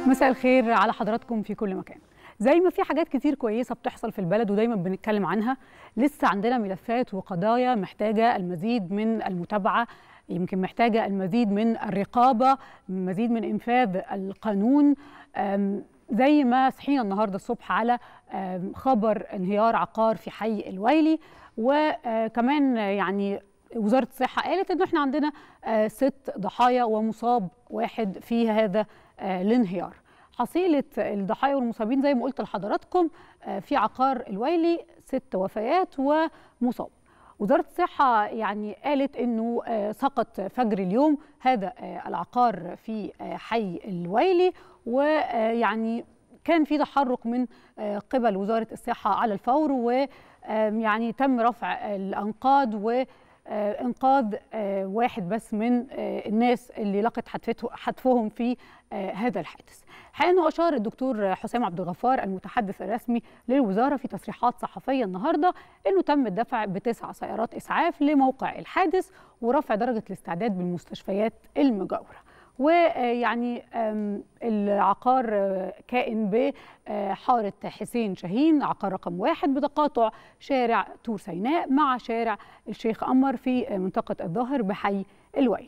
مساء الخير على حضراتكم في كل مكان زي ما في حاجات كتير كويسة بتحصل في البلد ودايما بنتكلم عنها لسه عندنا ملفات وقضايا محتاجة المزيد من المتابعة يمكن محتاجة المزيد من الرقابة المزيد من إنفاذ القانون زي ما صحينا النهاردة الصبح على خبر انهيار عقار في حي الويلي وكمان يعني وزارة الصحة قالت إنه إحنا عندنا ست ضحايا ومصاب واحد في هذا الانهيار حصيلة الضحايا والمصابين زي ما قلت لحضراتكم في عقار الويلي ست وفيات ومصاب وزارة الصحة يعني قالت إنه سقط فجر اليوم هذا العقار في حي الويلي ويعني كان في تحرك من قبل وزارة الصحة على الفور ويعني تم رفع الأنقاض و انقاذ واحد بس من الناس اللي لقت حتفهم في هذا الحادث. حين اشار الدكتور حسام عبد الغفار المتحدث الرسمي للوزاره في تصريحات صحفيه النهارده انه تم الدفع بتسع سيارات اسعاف لموقع الحادث ورفع درجه الاستعداد بالمستشفيات المجاوره. ويعني العقار كائن بحارة حسين شاهين عقار رقم واحد بتقاطع شارع تور سيناء مع شارع الشيخ أمر في منطقة الظاهر بحي الويل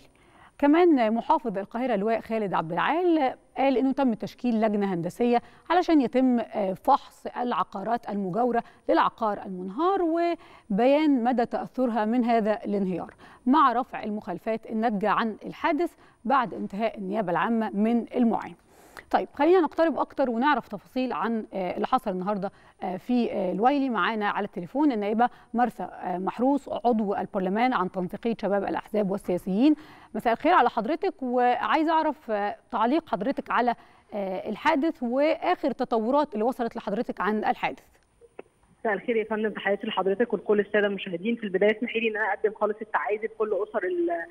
كمان محافظ القاهرة اللواء خالد عبد العال قال انه تم تشكيل لجنه هندسيه علشان يتم فحص العقارات المجاوره للعقار المنهار وبيان مدى تاثرها من هذا الانهيار مع رفع المخالفات الناتجه عن الحادث بعد انتهاء النيابه العامه من المعاين. طيب خلينا نقترب اكتر ونعرف تفاصيل عن اللي حصل النهارده في الويلي معانا على التليفون النائبه مرثى محروس عضو البرلمان عن تنسيقيه شباب الاحزاب والسياسيين مساء الخير على حضرتك وعايزه اعرف تعليق حضرتك على الحادث واخر التطورات اللي وصلت لحضرتك عن الحادث مساء الخير يا فندم تحياتي لحضرتك ولكل الساده المشاهدين في البدايه اسمحي لي ان انا اقدم خالص التعازي لكل اسر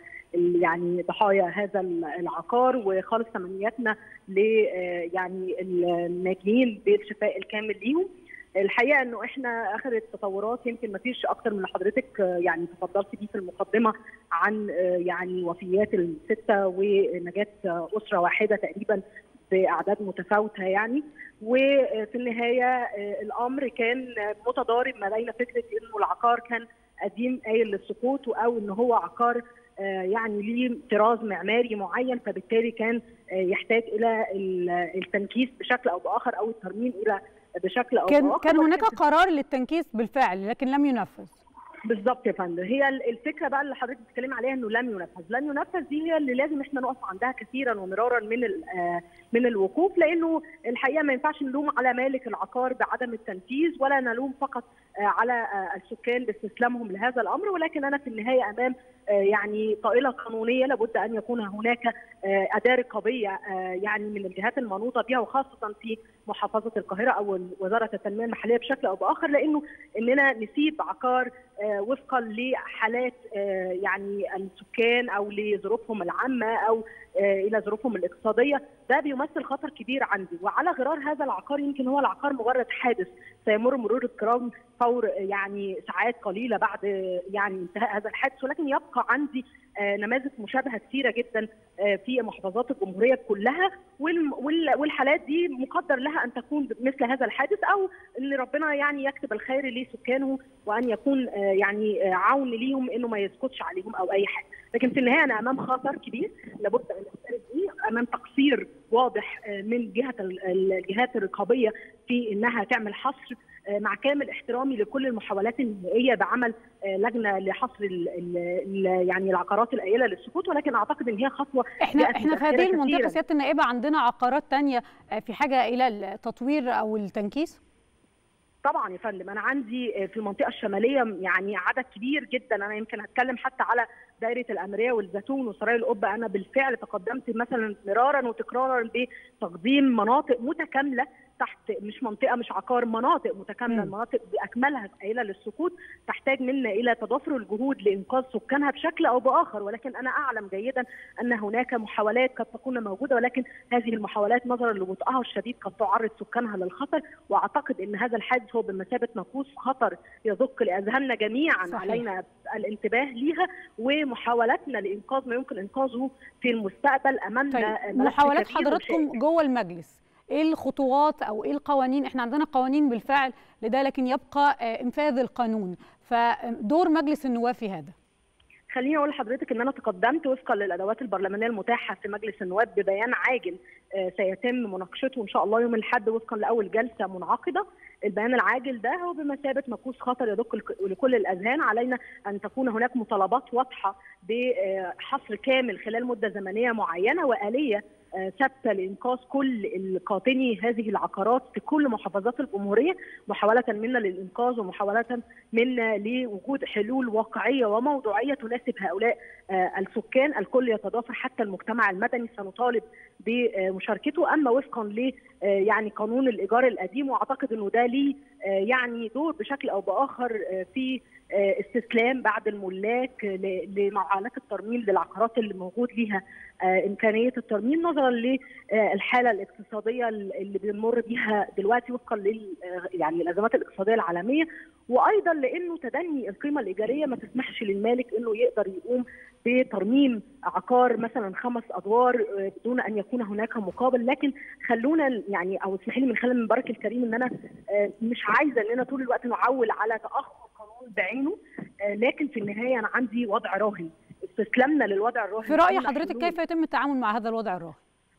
ال يعني ضحايا هذا العقار وخالص تمنياتنا ل يعني الناجين بالشفاء الكامل ليهم الحقيقه انه احنا اخر التطورات يمكن ما فيش اكتر من اللي حضرتك يعني تفضلت بيه في المقدمه عن يعني وفيات السته ونجاه اسره واحده تقريبا باعداد متفاوته يعني وفي النهايه الامر كان متضارب ما بين فكره انه العقار كان قديم قايل للسقوط او ان هو عقار يعني ليه طراز معماري معين فبالتالي كان يحتاج الى التنكيس بشكل او باخر او الترميم الى بشكل او كان باخر كان هناك قرار للتنكيس بالفعل لكن لم ينفذ بالظبط يا فندم هي الفكره بقى اللي حضرتك بتتكلمي عليها انه لم ينفذ لن ينفذ دي هي اللي لازم احنا نقف عندها كثيرا ومرارا من من الوقوف لانه الحقيقه ما ينفعش نلوم على مالك العقار بعدم التنفيذ ولا نلوم فقط على السكان باستسلامهم لهذا الامر ولكن انا في النهايه امام يعني طائله قانونيه لابد ان يكون هناك اداه رقابيه يعني من الجهات المنوطه بها وخاصه في محافظه القاهره او وزاره التنميه المحليه بشكل او باخر لانه اننا نسيب عقار وفقا لحالات يعني السكان او لظروفهم العامه او الى ظروفهم الاقتصاديه ده بيمثل خطر كبير عندي وعلى غرار هذا العقار يمكن هو العقار مجرد حادث سيمر مرور الكرام فور يعني ساعات قليله بعد يعني انتهاء هذا الحادث ولكن يبقى عندي نماذج مشابهه كثيره جدا في محافظات الجمهوريه كلها والحالات دي مقدر لها ان تكون مثل هذا الحادث او ان ربنا يعني يكتب الخير لسكانه وان يكون يعني عون ليهم انه ما يسكتش عليهم او اي حاجه لكن في النهايه انا امام خطر كبير لابد ان نعترف به امام تقصير واضح من جهه الجهات الرقابيه في انها تعمل حصر مع كامل احترامي لكل المحاولات النهائيه بعمل لجنه لحصر ال ال يعني العقارات القليله للسقوط ولكن اعتقد ان هي خطوه احنا احنا في هذه المنطقه سياده النائبه عندنا عقارات ثانيه في حاجه الى التطوير او التنكيس؟ طبعا يا فندم انا عندي في المنطقه الشماليه يعني عدد كبير جدا انا يمكن هتكلم حتى على دائره الامريه والزيتون وسراي القبه انا بالفعل تقدمت مثلا مرارا وتكرارا بتقديم مناطق متكامله تحت مش منطقه مش عقار مناطق متكامله مم. المناطق باكملها قليله للسقوط تحتاج منا الى تضافر الجهود لانقاذ سكانها بشكل او باخر ولكن انا اعلم جيدا ان هناك محاولات قد تكون موجوده ولكن هذه المحاولات نظرا لبطئها الشديد قد تعرض سكانها للخطر واعتقد ان هذا الحادث هو بمثابه ناقوس خطر يدق لاذهاننا جميعا صحيح. علينا الانتباه ليها ومحاولاتنا لانقاذ ما يمكن انقاذه في المستقبل امامنا طيب ملف محاولات كبير حضراتكم وشائك. جوه المجلس ايه الخطوات او ايه القوانين احنا عندنا قوانين بالفعل لده لكن يبقى آه، انفاذ القانون فدور مجلس النواب في هذا خليني اقول لحضرتك ان انا تقدمت وفقا للادوات البرلمانيه المتاحه في مجلس النواب ببيان عاجل آه، سيتم مناقشته ان شاء الله يوم الاحد وفقا لاول جلسه منعقده البيان العاجل ده هو بمثابه ناقوس خطر يدق لك- لكل الاذهان علينا ان تكون هناك مطالبات واضحه بحصر كامل خلال مده زمنيه معينه واليه آه، ثابته لانقاذ كل القاطني هذه العقارات في كل محافظات الجمهوريه محاوله منا للانقاذ ومحاوله منا لوجود حلول واقعيه وموضوعيه تناسب هؤلاء آه، السكان الكل يتضافر حتى المجتمع المدني سنطالب بمشاركته اما وفقا ل آه، يعني قانون الايجار القديم واعتقد انه ده ليه آه، يعني دور بشكل او باخر آه، في آه، استسلام بعض الملاك ل- لمعاناه الترميم للعقارات اللي موجود ليها آه، امكانيه الترميم نظرا للحاله الاقتصاديه اللي بنمر بيها دلوقتي وفقا لل آه، يعني الازمات الاقتصاديه العالميه وايضا لانه تدني القيمه الايجاريه ما تسمحش للمالك انه يقدر يقوم بترميم عقار مثلا خمس ادوار آه، بدون ان يكون هناك مقابل لكن خلونا يعني او اسمحي لي من خلال المبارك الكريم ان انا آه، مش عايزه اننا طول الوقت نعول على تاخر قانون بعينه آه، لكن في النهايه انا عندي وضع راهن استسلامنا للوضع الراهن في راي كنا حضرتك حلول. كيف يتم التعامل مع هذا الوضع الراهن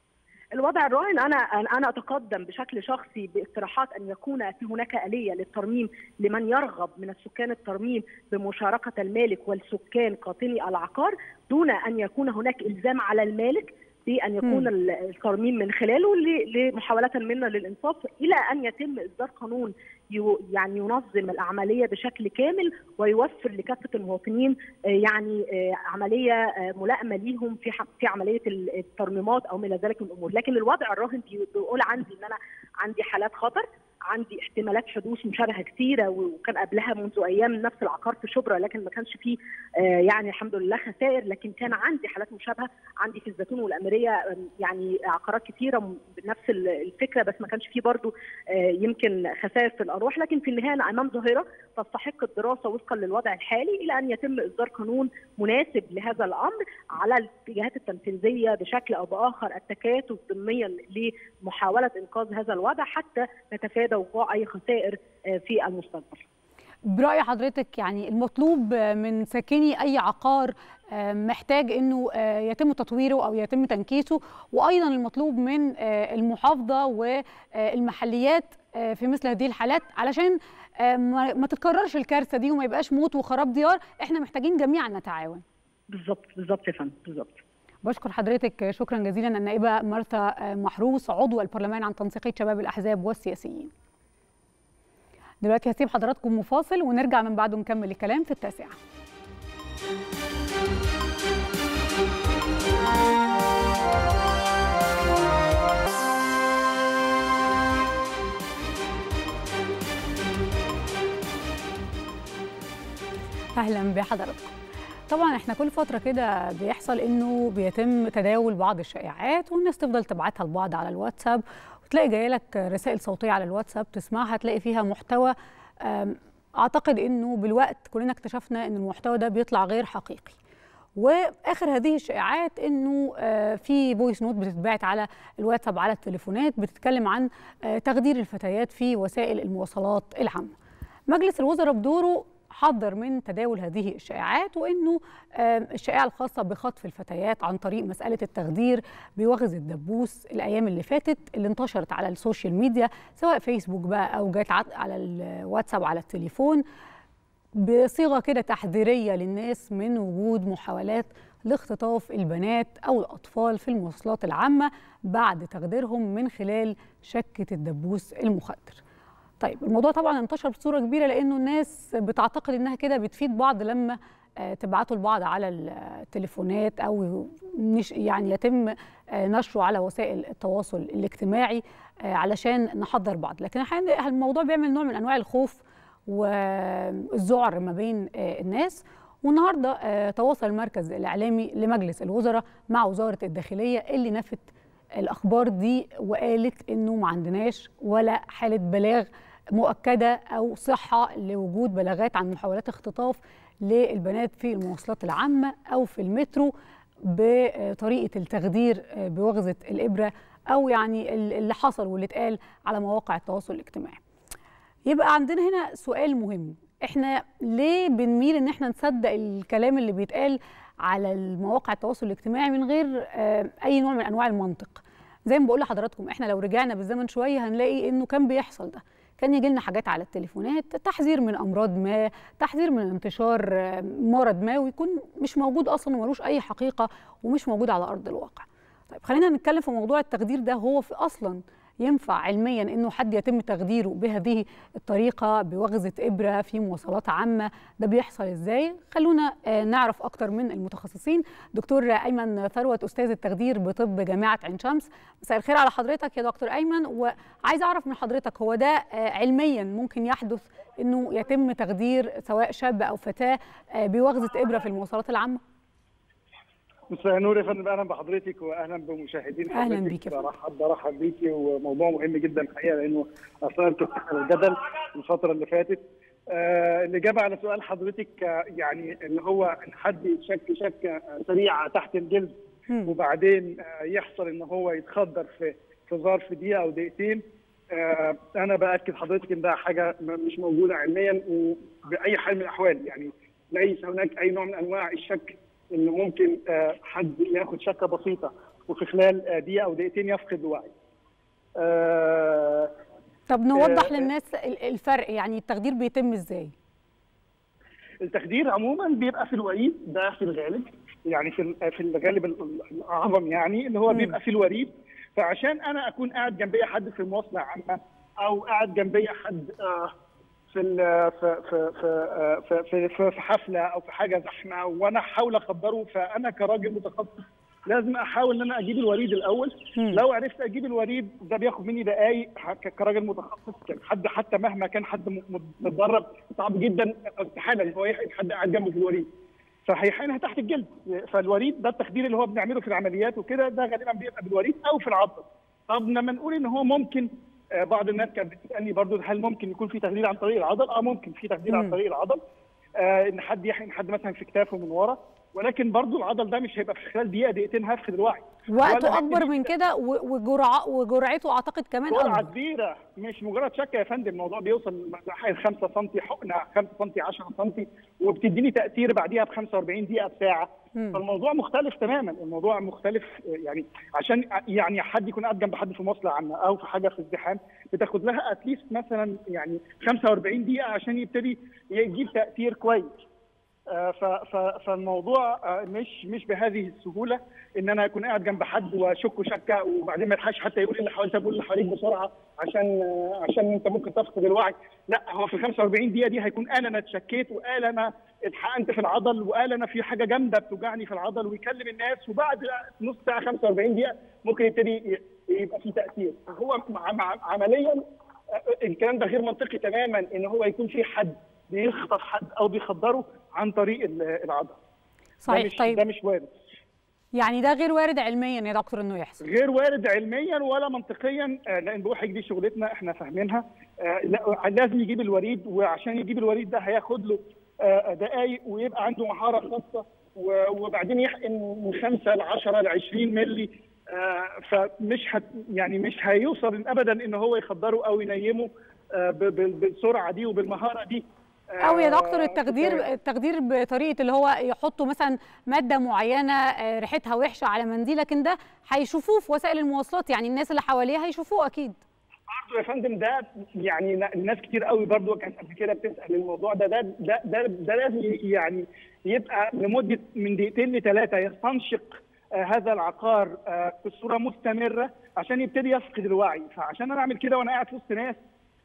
الوضع الراهن انا انا اتقدم بشكل شخصي باقتراحات ان يكون في هناك اليه للترميم لمن يرغب من السكان الترميم بمشاركه المالك والسكان قاطني العقار دون ان يكون هناك الزام على المالك بان يكون مم. ال- الترميم من خلاله ل- لمحاوله منا للانصاف الى ان يتم اصدار قانون يو- يعني ينظم العمليه بشكل كامل ويوفر لكافه المواطنين آه، يعني آه، عمليه آه، ملائمه ليهم في ح- في عمليه ال- الترميمات او ما الى ذلك من الامور لكن الوضع الراهن بي- بيقول عندي ان انا عندي حالات خطر عندي احتمالات حدوث مشابهه كثيره وكان قبلها منذ ايام نفس العقار في شبرا لكن ما كانش فيه آه، يعني الحمد لله خسائر لكن كان عندي حالات مشابهه عندي في الزيتون والاميريه آه، يعني عقارات كثيره م- بنفس ال- الفكره بس ما كانش فيه برضو آه، يمكن خسائر في الارواح لكن في النهايه انا امام ظاهره تستحق الدراسه وفقا للوضع الحالي الى ان يتم اصدار قانون مناسب لهذا الامر على الجهات التنفيذيه بشكل او باخر التكاتف ضمنيا لمحاوله انقاذ هذا الوضع حتى نتفادى وقوع اي خسائر آه، في المستقبل. برأي حضرتك يعني المطلوب من ساكني أي عقار آه، محتاج أنه آه، يتم تطويره أو يتم تنكيسه وأيضا المطلوب من آه، المحافظة والمحليات آه، في مثل هذه الحالات علشان آه، ما ما تتكررش الكارثة دي وما يبقاش موت وخراب ديار احنا محتاجين جميعا نتعاون بالظبط بالظبط يا فندم بالظبط. بشكر حضرتك شكرا جزيلا النائبة مرثا محروس عضو البرلمان عن تنسيقية شباب الأحزاب والسياسيين دلوقتي هسيب حضراتكم مفاصل ونرجع من بعده نكمل الكلام في التاسعة اهلا بحضراتكم طبعا احنا كل فتره كده بيحصل انه بيتم تداول بعض الشائعات والناس تفضل تبعتها لبعض على الواتساب وتلاقي جايه لك رسائل صوتيه على الواتساب تسمعها تلاقي فيها محتوى أم، اعتقد انه بالوقت كلنا اكتشفنا ان المحتوى ده بيطلع غير حقيقي واخر هذه الشائعات انه آه، في فويس نوت بتتبعت على الواتساب على التليفونات بتتكلم عن آه، تخدير الفتيات في وسائل المواصلات العامه مجلس الوزراء بدوره حذر من تداول هذه الشائعات وانه آه، الشائعه الخاصه بخطف الفتيات عن طريق مساله التخدير بوغز الدبوس الايام اللي فاتت اللي انتشرت على السوشيال ميديا سواء فيسبوك بقى او جات عت- على الواتساب على التليفون بصيغه كده تحذيريه للناس من وجود محاولات لاختطاف البنات او الاطفال في المواصلات العامه بعد تخديرهم من خلال شكه الدبوس المخدر. طيب الموضوع طبعا انتشر بصوره كبيره لانه الناس بتعتقد انها كده بتفيد بعض لما تبعته لبعض على التليفونات او يعني يتم نشره على وسائل التواصل الاجتماعي علشان نحضر بعض لكن احيانا الموضوع بيعمل نوع من انواع الخوف والذعر ما بين الناس والنهارده تواصل المركز الاعلامي لمجلس الوزراء مع وزاره الداخليه اللي نفت الاخبار دي وقالت انه ما عندناش ولا حاله بلاغ مؤكده او صحه لوجود بلاغات عن محاولات اختطاف للبنات في المواصلات العامه او في المترو بطريقه التخدير بوغزه الابره او يعني اللي حصل واللي اتقال على مواقع التواصل الاجتماعي. يبقى عندنا هنا سؤال مهم احنا ليه بنميل ان احنا نصدق الكلام اللي بيتقال على المواقع التواصل الاجتماعي من غير اي نوع من انواع المنطق زي ما بقول لحضراتكم احنا لو رجعنا بالزمن شويه هنلاقي انه كان بيحصل ده كان يجي لنا حاجات على التليفونات تحذير من امراض ما تحذير من انتشار مرض ما ويكون مش موجود اصلا وملوش اي حقيقه ومش موجود على ارض الواقع طيب خلينا نتكلم في موضوع التخدير ده هو في اصلا ينفع علميا انه حد يتم تخديره بهذه الطريقه بوغزه ابره في مواصلات عامه ده بيحصل ازاي خلونا نعرف اكتر من المتخصصين دكتور ايمن ثروت استاذ التخدير بطب جامعه عين شمس مساء الخير على حضرتك يا دكتور ايمن وعايز اعرف من حضرتك هو ده علميا ممكن يحدث انه يتم تخدير سواء شاب او فتاه بوغزه ابره في المواصلات العامه مساء النور يا فندم اهلا بحضرتك واهلا بمشاهدين اهلا بيك برحب برحب بيكي وموضوع مهم جدا الحقيقه لانه اثار الجدل الفتره اللي فاتت آه الاجابه على سؤال حضرتك آه يعني ان هو ان حد يشك شك سريعه تحت الجلد م. وبعدين آه يحصل ان هو يتخدر في في ظرف دقيقه او دقيقتين آه انا باكد حضرتك ان ده حاجه مش موجوده علميا وباي حال من الاحوال يعني ليس هناك اي نوع من انواع الشك انه ممكن حد ياخد شكه بسيطه وفي خلال دقيقه او دقيقتين يفقد الوعي. أه طب نوضح أه للناس الفرق يعني التخدير بيتم ازاي؟ التخدير عموما بيبقى في الوريد ده في الغالب يعني في في الغالب الاعظم يعني اللي هو م. بيبقى في الوريد فعشان انا اكون قاعد جنبي حد في المواصله عامه او قاعد جنبي حد آه في في في في في, في, في حفله او في حاجه زحمه وانا احاول اخبره فانا كراجل متخصص لازم احاول ان انا اجيب الوريد الاول م. لو عرفت اجيب الوريد ده بياخد مني دقائق كراجل متخصص حد حتى مهما كان حد متدرب صعب جدا استحاله ان هو يحقن حد قاعد جنبه في الوريد فهيحقنها تحت الجلد فالوريد ده التخدير اللي هو بنعمله في العمليات وكده ده غالبا بيبقى بالوريد او في العضل طب لما نقول ان هو ممكن بعض الناس كانت بتسالني برضو هل ممكن يكون في تخدير عن طريق العضل؟ اه ممكن في تخدير عن طريق العضل آه ان حد يحقن حد مثلا في كتافه من ورا ولكن برضو العضل ده مش هيبقى في خلال دقيقه دقيقتين هفقد الوعي وقته اكبر من كده وجرعه وجرعته اعتقد كمان جرعه كبيره مش مجرد شكه يا فندم الموضوع بيوصل 5 سم حقنه 5 سم 10 سم وبتديني تاثير بعديها ب 45 دقيقه بساعه م. فالموضوع مختلف تماما الموضوع مختلف يعني عشان يعني حد يكون قاعد جنب حد في مواصله عامه او في حاجه في ازدحام بتاخد لها اتليست مثلا يعني 45 دقيقه عشان يبتدي يجيب تاثير كويس فالموضوع مش مش بهذه السهوله ان انا اكون قاعد جنب حد واشك شكه وبعدين ما يلحقش حتى يقول اللي حواليك اقول اللي حواليك بسرعه عشان عشان انت ممكن تفقد الوعي لا هو في 45 دقيقه دي هيكون قال انا اتشكيت وقال انا اتحقنت في العضل وقال انا في حاجه جامده بتوجعني في العضل ويكلم الناس وبعد نص ساعه 45 دقيقه ممكن يبتدي يبقى في تاثير هو عمليا الكلام ده غير منطقي تماما ان هو يكون في حد بيخطف حد او بيخدره عن طريق العضله صحيح ده مش طيب ده مش وارد يعني ده غير وارد علميا يا دكتور انه يحصل غير وارد علميا ولا منطقيا لان بوحك دي شغلتنا احنا فاهمينها لازم يجيب الوريد وعشان يجيب الوريد ده هياخد له دقائق ويبقى عنده مهاره خاصه وبعدين يحقن من 5 ل 10 ل 20 مللي فمش هت يعني مش هيوصل ابدا ان هو يخدره او ينيمه بالسرعه دي وبالمهاره دي او يا دكتور التخدير التخدير بطريقه اللي هو يحطوا مثلا ماده معينه ريحتها وحشه على منديل لكن ده هيشوفوه في وسائل المواصلات يعني الناس اللي حواليه هيشوفوه اكيد برضه يا فندم ده يعني ناس كتير قوي برضه كانت قبل كده بتسال الموضوع ده ده ده ده, ده لازم يعني يبقى لمده من دقيقتين لثلاثه يستنشق هذا العقار بصوره مستمره عشان يبتدي يفقد الوعي فعشان انا اعمل كده وانا قاعد في وسط ناس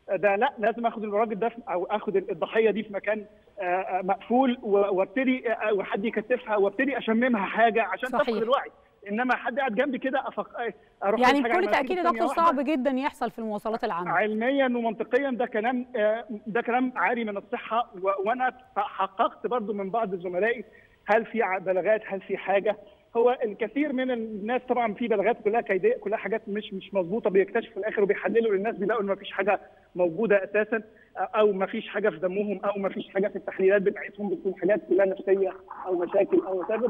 ده لا لازم اخد الراجل ده او اخد الضحيه دي في مكان مقفول وابتدي وحد يكتفها وابتدي اشممها حاجه عشان صحيح. تفقد الوعي انما حد قاعد جنبي كده أفق... اروح يعني بكل تاكيد يا دكتور صعب جدا يحصل في المواصلات العامه علميا ومنطقيا ده كلام ده كلام عاري من الصحه و... وانا حققت برضو من بعض زملائي هل في بلاغات هل في حاجه هو الكثير من الناس طبعا في بلاغات كلها كيديه كلها حاجات مش مش مظبوطه بيكتشفوا في الاخر وبيحللوا للناس بيلاقوا ان ما فيش حاجه موجوده اساسا او ما فيش حاجه في دمهم او ما فيش حاجه في التحليلات بتاعتهم بتكون حاجات كلها نفسيه او مشاكل او سبب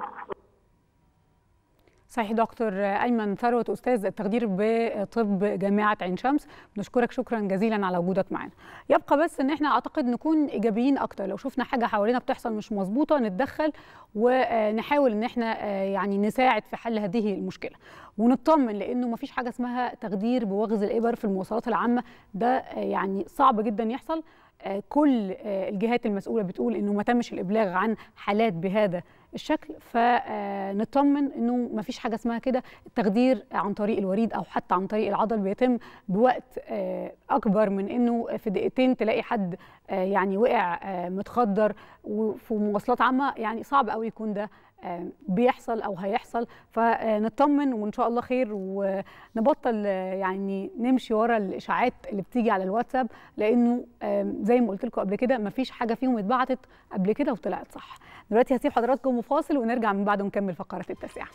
صحيح دكتور ايمن ثروت استاذ التخدير بطب جامعه عين شمس بنشكرك شكرا جزيلا على وجودك معنا يبقى بس ان احنا اعتقد نكون ايجابيين اكتر لو شفنا حاجه حوالينا بتحصل مش مظبوطه نتدخل ونحاول ان احنا يعني نساعد في حل هذه المشكله ونطمن لانه ما فيش حاجه اسمها تخدير بوغز الابر في المواصلات العامه ده يعني صعب جدا يحصل كل الجهات المسؤوله بتقول انه ما تمش الابلاغ عن حالات بهذا الشكل فنطمن انه ما فيش حاجه اسمها كده التخدير عن طريق الوريد او حتى عن طريق العضل بيتم بوقت اكبر من انه في دقيقتين تلاقي حد يعني وقع متخدر وفي مواصلات عامه يعني صعب قوي يكون ده بيحصل او هيحصل فنطمن وان شاء الله خير ونبطل يعني نمشي ورا الاشاعات اللي بتيجي على الواتساب لانه زي ما قلت لكم قبل كده مفيش حاجه فيهم اتبعتت قبل كده وطلعت صح دلوقتي هسيب حضراتكم فاصل ونرجع من بعده نكمل فقره التاسعه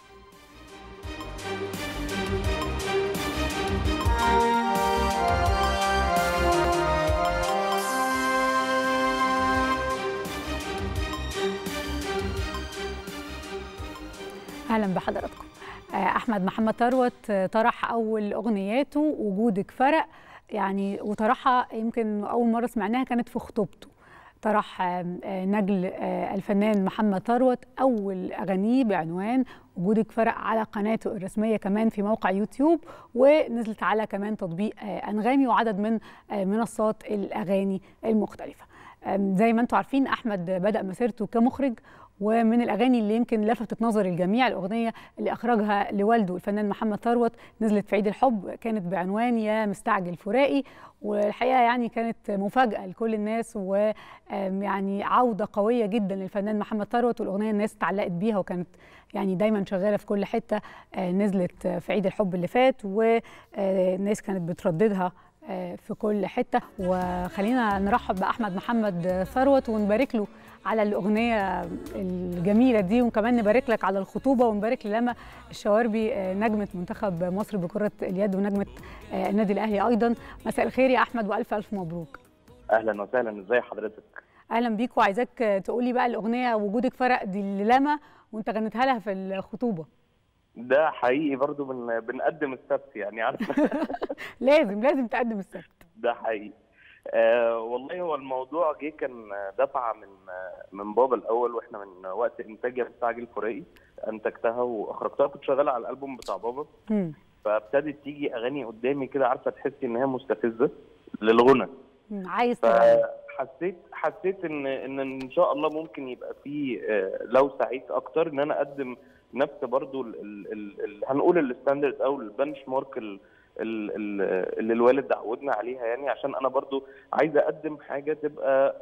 اهلا بحضراتكم احمد محمد ثروت طرح اول اغنياته وجودك فرق يعني وطرحها يمكن اول مره سمعناها كانت في خطوبته طرح نجل الفنان محمد ثروت اول اغانيه بعنوان وجودك فرق على قناته الرسميه كمان في موقع يوتيوب ونزلت على كمان تطبيق انغامي وعدد من منصات الاغاني المختلفه زي ما انتم عارفين احمد بدا مسيرته كمخرج ومن الاغاني اللي يمكن لفتت نظر الجميع الاغنيه اللي اخرجها لوالده الفنان محمد ثروت نزلت في عيد الحب كانت بعنوان يا مستعجل فراقي والحقيقه يعني كانت مفاجاه لكل الناس ويعني عوده قويه جدا للفنان محمد ثروت والاغنيه الناس اتعلقت بيها وكانت يعني دايما شغاله في كل حته نزلت في عيد الحب اللي فات والناس كانت بترددها في كل حته وخلينا نرحب باحمد محمد ثروت ونبارك له على الاغنيه الجميله دي وكمان نبارك لك على الخطوبه ونبارك للما الشواربي نجمه منتخب مصر بكره اليد ونجمه النادي الاهلي ايضا مساء الخير يا احمد والف الف مبروك اهلا وسهلا ازي حضرتك اهلا بيك وعايزاك تقولي بقى الاغنيه وجودك فرق دي لما وانت غنيتها لها في الخطوبه ده حقيقي برضو بن... بنقدم السبت يعني عارفه لازم لازم تقدم السبت ده حقيقي آه والله هو الموضوع جه كان دفعه من من بابا الاول واحنا من وقت انتاج مستعجل فراقي انتجتها واخرجتها كنت شغاله على الالبوم بتاع بابا م. فابتدت تيجي اغاني قدامي كده عارفه تحسي ان هي مستفزه للغنى عايز حسيت حسيت ان ان ان شاء الله ممكن يبقى في لو سعيت اكتر ان انا اقدم نفس برضو ال ال ال هنقول الستاندرد او البنش مارك ال اللي الوالد عودنا عليها يعني عشان انا برضو عايز اقدم حاجه تبقى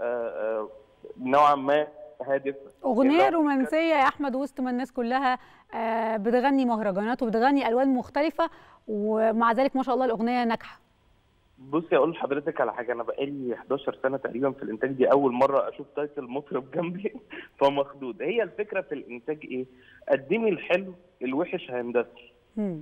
نوعا ما هادف اغنيه رومانسيه يا احمد وسط ما الناس كلها بتغني مهرجانات وبتغني الوان مختلفه ومع ذلك ما شاء الله الاغنيه ناجحه بصي اقول لحضرتك على حاجه انا بقالي 11 سنه تقريبا في الانتاج دي اول مره اشوف تايتل مطرب جنبي فمخدود هي الفكره في الانتاج ايه قدمي الحلو الوحش هيندثر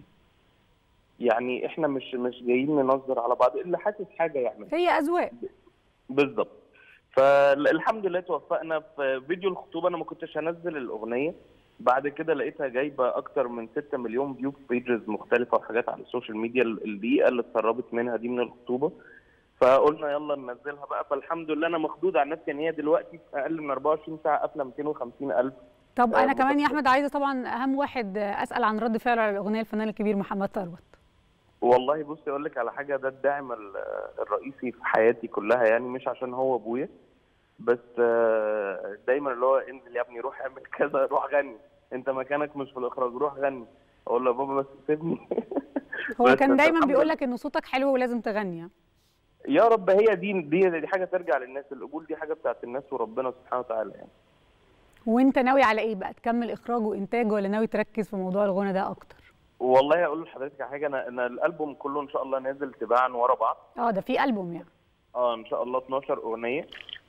يعني احنا مش مش جايين ننظر على بعض اللي حاسس حاجه يعمل هي اذواق بالظبط فالحمد لله توفقنا في فيديو الخطوبه انا ما كنتش هنزل الاغنيه بعد كده لقيتها جايبه اكتر من 6 مليون فيو في بيجز مختلفه وحاجات على السوشيال ميديا الدقيقه اللي اتسربت منها دي من الخطوبه فقلنا يلا ننزلها بقى فالحمد لله انا مخدود على نفسي ان هي دلوقتي في اقل من 24 ساعه قافله 250 الف طب انا كمان يا احمد عايزه طبعا اهم واحد اسال عن رد فعله على الاغنيه الفنان الكبير محمد ثروت والله بصي اقول لك على حاجه ده الداعم الرئيسي في حياتي كلها يعني مش عشان هو ابويا بس دايما اللي هو انزل يا ابني روح اعمل كذا روح غني انت مكانك مش في الاخراج روح غني اقول له يا بابا بس سيبني هو كان دايما بيقول لك ان صوتك حلو ولازم تغني يا رب هي دي دي دي حاجه ترجع للناس القبول دي حاجه بتاعت الناس وربنا سبحانه وتعالى يعني وانت ناوي على ايه بقى تكمل اخراج وانتاج ولا ناوي تركز في موضوع الغنى ده اكتر والله اقول لحضرتك على حاجه انا انا الالبوم كله ان شاء الله نازل تباعا ورا بعض اه ده في البوم يعني اه ان شاء الله 12 اغنيه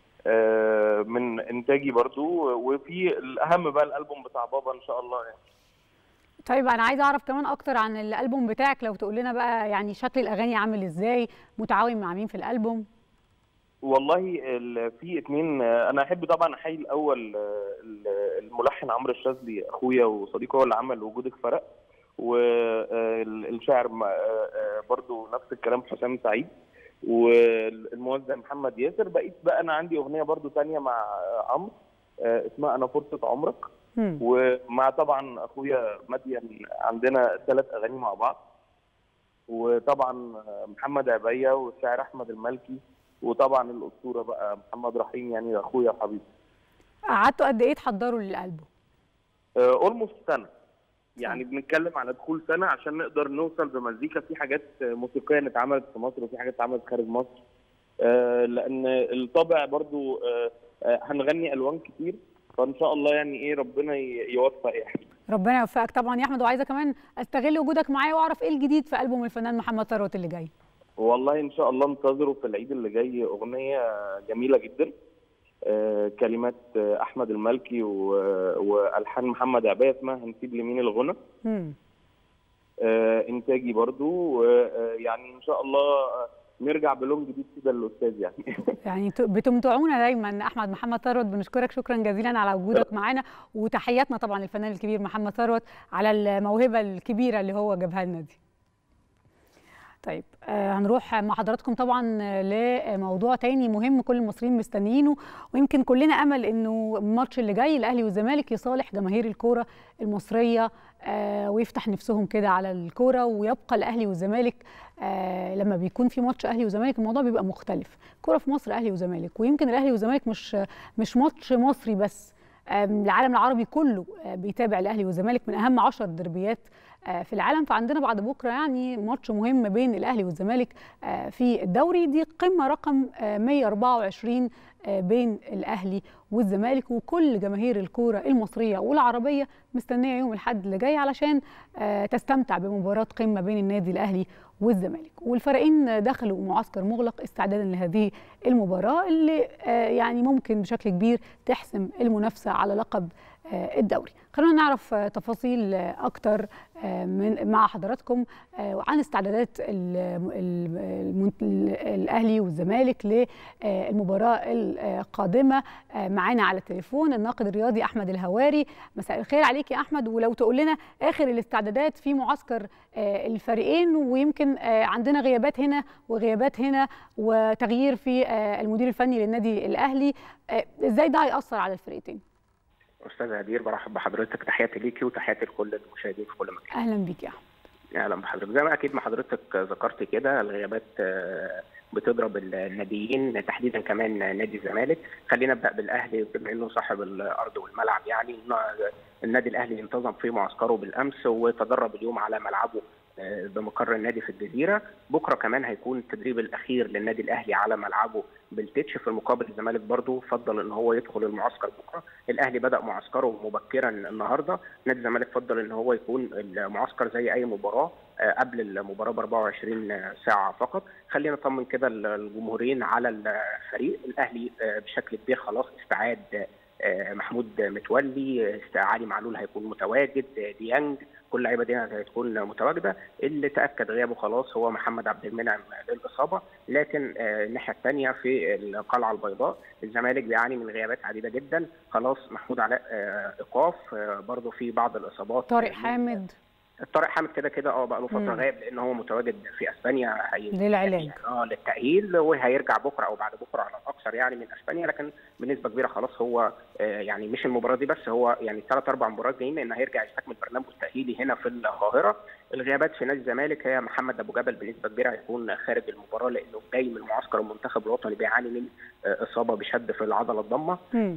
آه من انتاجي برضو وفي الاهم بقى الالبوم بتاع بابا ان شاء الله يعني طيب انا عايزه اعرف كمان اكتر عن الالبوم بتاعك لو تقول لنا بقى يعني شكل الاغاني عامل ازاي متعاون مع مين في الالبوم والله ال- في اتنين آه، انا احب طبعا احيي الاول آه، ال- الملحن عمرو الشاذلي اخويا وصديقي هو اللي عمل وجودك فرق والشاعر برضو نفس الكلام حسام سعيد والموزع محمد ياسر بقيت بقى انا عندي اغنيه برضو تانية مع آه، عمرو آه، اسمها انا فرصه عمرك مم. ومع طبعا اخويا مدين عندنا ثلاث اغاني مع بعض وطبعا محمد عبيه والشاعر احمد المالكي وطبعا الاسطوره بقى محمد رحيم يعني اخويا وحبيبي قعدتوا قد ايه تحضروا للالبوم اولموست سنه يعني بنتكلم على دخول سنه عشان نقدر نوصل بمزيكا في حاجات موسيقيه اتعملت في مصر وفي حاجات اتعملت خارج مصر آه، لان الطابع برضو آه، آه، هنغني الوان كتير فان شاء الله يعني ايه ربنا ي- يوفق يعني ربنا يوفقك طبعا يا احمد وعايزه كمان استغل وجودك معايا واعرف ايه الجديد في البوم الفنان محمد ثروت اللي جاي والله ان شاء الله انتظروا في العيد اللي جاي اغنيه جميله جدا آه، كلمات آه، احمد المالكي و- والحان محمد عبايه اسمها هنسيب لمين الغنى مم. آه، انتاجي برضو آه، يعني ان شاء الله آه، نرجع بلون جديد كده للاستاذ يعني يعني ت- بتمتعونا دايما احمد محمد ثروت بنشكرك شكرا جزيلا على وجودك معانا وتحياتنا طبعا للفنان الكبير محمد ثروت على الموهبه الكبيره اللي هو جابها لنا دي طيب آه هنروح مع حضراتكم طبعا آه، لموضوع تاني مهم كل المصريين مستنيينه ويمكن كلنا امل انه الماتش اللي جاي الاهلي والزمالك يصالح جماهير الكوره المصريه آه ويفتح نفسهم كده على الكوره ويبقى الاهلي والزمالك آه لما بيكون في ماتش اهلي وزمالك الموضوع بيبقى مختلف كوره في مصر اهلي وزمالك ويمكن الاهلي والزمالك مش مش ماتش مصري بس آم، العالم العربي كله آه، بيتابع الاهلي والزمالك من اهم عشر ديربيات آه، في العالم فعندنا بعد بكره يعني ماتش مهم بين الاهلي والزمالك آه، في الدوري دي قمه رقم آه، 124 آه، بين الاهلي والزمالك وكل جماهير الكوره المصريه والعربيه مستنيه يوم الاحد اللي جاي علشان آه، تستمتع بمباراه قمه بين النادي الاهلي والزمالك والفريقين دخلوا معسكر مغلق استعدادا لهذه المباراه اللي آه، يعني ممكن بشكل كبير تحسم المنافسه على لقب آه، الدوري خلونا نعرف آه، تفاصيل آه، اكتر آه، من مع حضراتكم آه، عن استعدادات ال- ال- المنت- الاهلي والزمالك للمباراه القادمه آه، معانا على التليفون الناقد الرياضي احمد الهواري مساء الخير عليك يا احمد ولو تقول لنا اخر الاستعدادات في معسكر آه، الفريقين ويمكن آه، عندنا غيابات هنا وغيابات هنا وتغيير في آه، المدير الفني للنادي الاهلي آه، ازاي ده هيأثر على الفرقتين استاذ هدير برحب بحضرتك تحياتي ليكي وتحياتي لكل المشاهدين في كل مكان اهلا بيك يا احمد اهلا بحضرتك زي ما اكيد ما حضرتك ذكرت كده الغيابات آه، بتضرب الناديين تحديدا كمان نادي الزمالك خلينا نبدا بالاهلي بما انه صاحب الارض والملعب يعني إن النادي الاهلي انتظم في معسكره بالامس وتدرب اليوم على ملعبه آه، بمقر النادي في الجزيره بكره كمان هيكون التدريب الاخير للنادي الاهلي على ملعبه بالتتش في المقابل الزمالك برضه فضل ان هو يدخل المعسكر بكره الاهلي بدا معسكره مبكرا النهارده نادي الزمالك فضل ان هو يكون المعسكر زي اي مباراه آه، قبل المباراه ب 24 ساعه فقط خلينا نطمن كده الجمهورين على الفريق الاهلي آه، بشكل كبير خلاص استعاد آه، محمود متولي آه، علي معلول هيكون متواجد آه، ديانج كل اللعيبه دي هتكون متواجده اللي تاكد غيابه خلاص هو محمد عبد المنعم للاصابه لكن آه، الناحيه الثانيه في القلعه البيضاء الزمالك بيعاني من غيابات عديده جدا خلاص محمود علاء آه، ايقاف آه، برضه في بعض الاصابات طارق حامد طارق حامد كده كده اه بقى له فتره مم. غايب لان هو متواجد في اسبانيا هي للعلاج اه للتاهيل وهيرجع بكره او بعد بكره على الاكثر يعني من اسبانيا لكن بنسبه كبيره خلاص هو آه، يعني مش المباراه دي بس هو يعني ثلاث اربع مباريات جايين لان هيرجع يستكمل برنامجه التاهيلي هنا في القاهره الغيابات في نادي الزمالك هي محمد ابو جبل بنسبه كبيره هيكون خارج المباراه لانه جاي من معسكر المنتخب الوطني بيعاني من اصابه بشد في العضله الضمه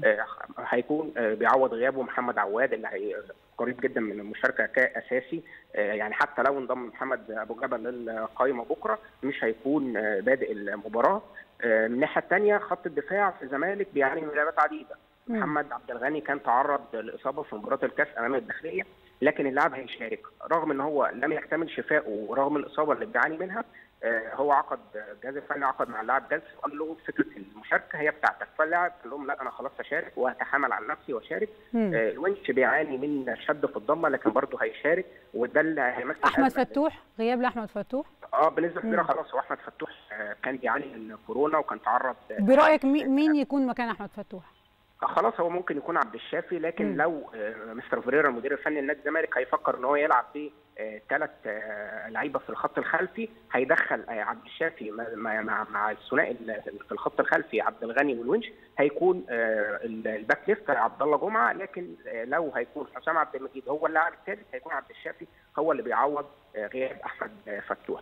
هيكون بيعوض غيابه محمد عواد اللي هي قريب جدا من المشاركه كاساسي يعني حتى لو انضم محمد ابو جبل للقائمه بكره مش هيكون بادئ المباراه من الناحيه الثانيه خط الدفاع في الزمالك بيعاني من غيابات عديده محمد عبد الغني كان تعرض لاصابه في مباراه الكاس امام الداخليه لكن اللاعب هيشارك رغم ان هو لم يكتمل شفائه ورغم الاصابه اللي بيعاني منها هو عقد الجهاز الفني عقد مع اللاعب جلسه وقال له فكره المشاركه هي بتاعتك فاللاعب قال لهم لا انا خلاص هشارك وهتحامل على نفسي واشارك الونش بيعاني من شد في الضمه لكن برضه هيشارك وده اللي هيمثل احمد فتوح غياب لاحمد فتوح اه بنسبه كبيره خلاص هو احمد فتوح كان بيعاني من كورونا وكان تعرض برايك مين يكون مكان احمد فتوح؟ خلاص هو ممكن يكون عبد الشافي لكن م. لو مستر فيريرا المدير الفني لنادي الزمالك هيفكر ان هو يلعب ب ثلاث لعيبه في الخط الخلفي هيدخل عبد الشافي مع مع, مع الثنائي في الخط الخلفي عبد الغني والونش هيكون الباك ليفت عبد الله جمعه لكن لو هيكون حسام عبد المجيد هو اللاعب الثالث هيكون عبد الشافي هو اللي بيعوض غياب احمد فتوح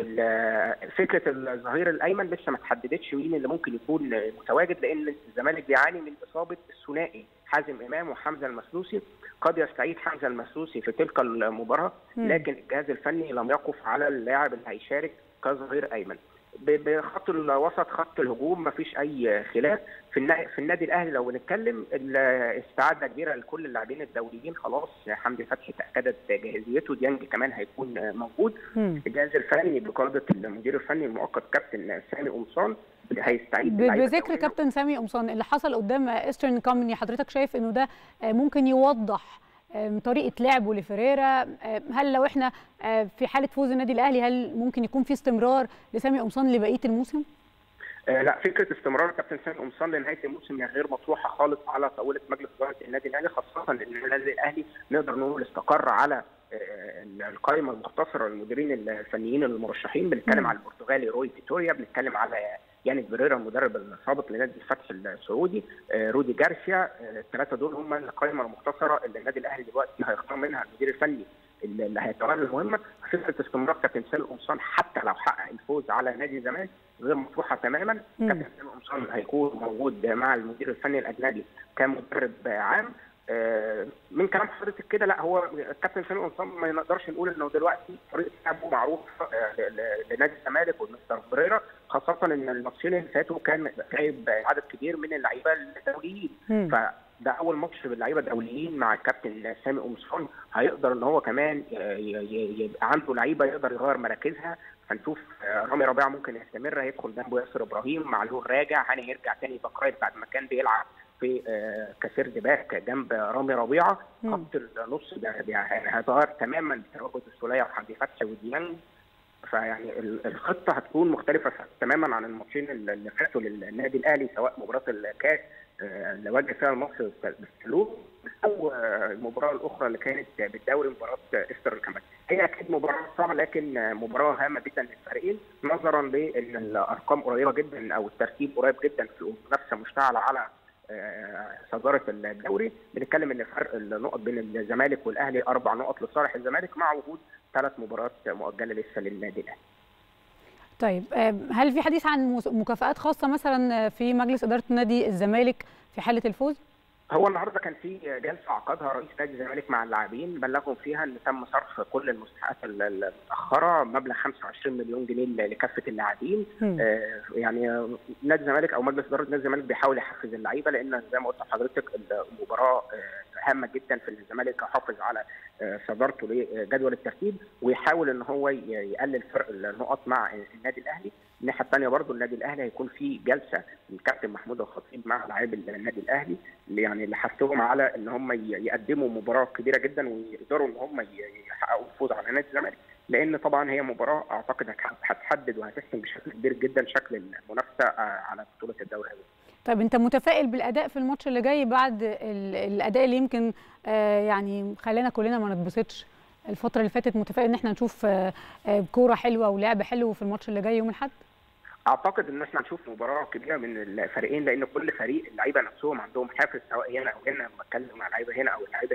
فكره الظهير الايمن لسه ما تحددتش مين اللي ممكن يكون متواجد لان الزمالك بيعاني من اصابه الثنائي حازم امام وحمزه المسلوسي قد يستعيد حمزه المسلوسي في تلك المباراه لكن الجهاز الفني لم يقف على اللاعب اللي هيشارك كظهير ايمن بخط الوسط خط الهجوم ما فيش اي خلاف في في النادي الاهلي لو بنتكلم استعاده كبيره لكل اللاعبين الدوليين خلاص حمدي فتحي تاكدت جاهزيته ديانج كمان هيكون موجود الجهاز الفني بقياده المدير الفني المؤقت كابتن سامي قمصان هيستعيد بذكر كابتن سامي قمصان اللي حصل قدام ايسترن كومني حضرتك شايف انه ده ممكن يوضح طريقه لعبه لفريرا هل لو احنا في حاله فوز النادي الاهلي هل ممكن يكون في استمرار لسامي قمصان لبقيه الموسم؟ آه لا فكره استمرار كابتن سامي قمصان لنهايه الموسم هي غير مطروحه خالص على طاوله مجلس اداره النادي الاهلي خاصه ان النادي الاهلي نقدر نقول استقر على آه القائمه المختصره للمديرين الفنيين المرشحين بنتكلم على البرتغالي روي فيتوريا بنتكلم على يانيك بريرا المدرب السابق لنادي الفتح السعودي رودي جارسيا الثلاثه دول هم القائمه المختصره اللي النادي الاهلي دلوقتي هيختار منها المدير الفني اللي هيتولى المهمه فكره استمرار كابتن سامي قمصان حتى لو حقق الفوز على نادي الزمالك غير مطروحه تماما كابتن سامي قمصان هيكون موجود مع المدير الفني الاجنبي كمدرب عام من كلام حضرتك كده لا هو الكابتن سامي قمصان ما نقدرش نقول انه دلوقتي طريقه لعبه معروف لنادي الزمالك والمستر بريرا خاصه ان الماتشين اللي فاتوا كان جايب عدد كبير من اللعيبه الدوليين فده اول ماتش باللعيبه الدوليين مع الكابتن سامي قمصان هيقدر ان هو كمان يبقى عنده لعيبه يقدر يغير مراكزها هنشوف رامي ربيعه ممكن يستمر هيدخل جنبه ياسر ابراهيم معلول راجع هاني هيرجع تاني باك رايت بعد ما كان بيلعب في كسيرد باك جنب رامي ربيعه خط النص هيتغير تماما بتواجد السوليه وحمدي فتحي وديانج فيعني الخطه هتكون مختلفه تماما عن الماتشين اللي فاتوا للنادي الاهلي سواء مباراه الكاس اللي واجه فيها المصري بالسلوك او المباراه الاخرى اللي كانت بالدوري مباراه استر كمان هي اكيد مباراه صعبه لكن مباراه هامه جدا للفريقين نظرا لان الارقام قريبه جدا او الترتيب قريب جدا في المنافسه مشتعله على صداره الدوري بنتكلم ان فرق النقط بين الزمالك والاهلي اربع نقط لصالح الزمالك مع وجود ثلاث مباريات مؤجله لسه للنادي الاهلي. طيب هل في حديث عن مكافآت خاصه مثلا في مجلس اداره نادي الزمالك في حاله الفوز؟ هو النهارده كان في جلسه عقدها رئيس نادي الزمالك مع اللاعبين بلغهم فيها ان تم صرف كل المستحقات المتاخره مبلغ 25 مليون جنيه لكافه اللاعبين آه يعني نادي الزمالك او مجلس اداره نادي الزمالك بيحاول يحفز اللعيبه لان زي ما قلت لحضرتك المباراه هامه جدا في الزمالك يحافظ على صدارته لجدول الترتيب ويحاول ان هو يقلل فرق النقط مع النادي الاهلي الناحيه الثانيه برضه النادي الاهلي هيكون في جلسه الكابتن محمود الخطيب مع لاعبي النادي الاهلي اللي يعني اللي حثهم على ان هم يقدموا مباراه كبيره جدا ويقدروا ان هم يحققوا الفوز على نادي الزمالك لان طبعا هي مباراه اعتقد هتحدد وهتحسم بشكل كبير جدا شكل المنافسه على بطوله الدوري طيب انت متفائل بالاداء في الماتش اللي جاي بعد الاداء اللي يمكن آه يعني خلانا كلنا ما نتبسطش الفتره اللي فاتت متفائل ان احنا نشوف آه كوره حلوه ولعب حلو في الماتش اللي جاي يوم الاحد اعتقد ان احنا هنشوف مباراه كبيره من الفريقين لان كل فريق اللعيبه نفسهم عندهم حافز سواء هنا او هنا بتكلم مع اللعيبه هنا او اللعيبه هنا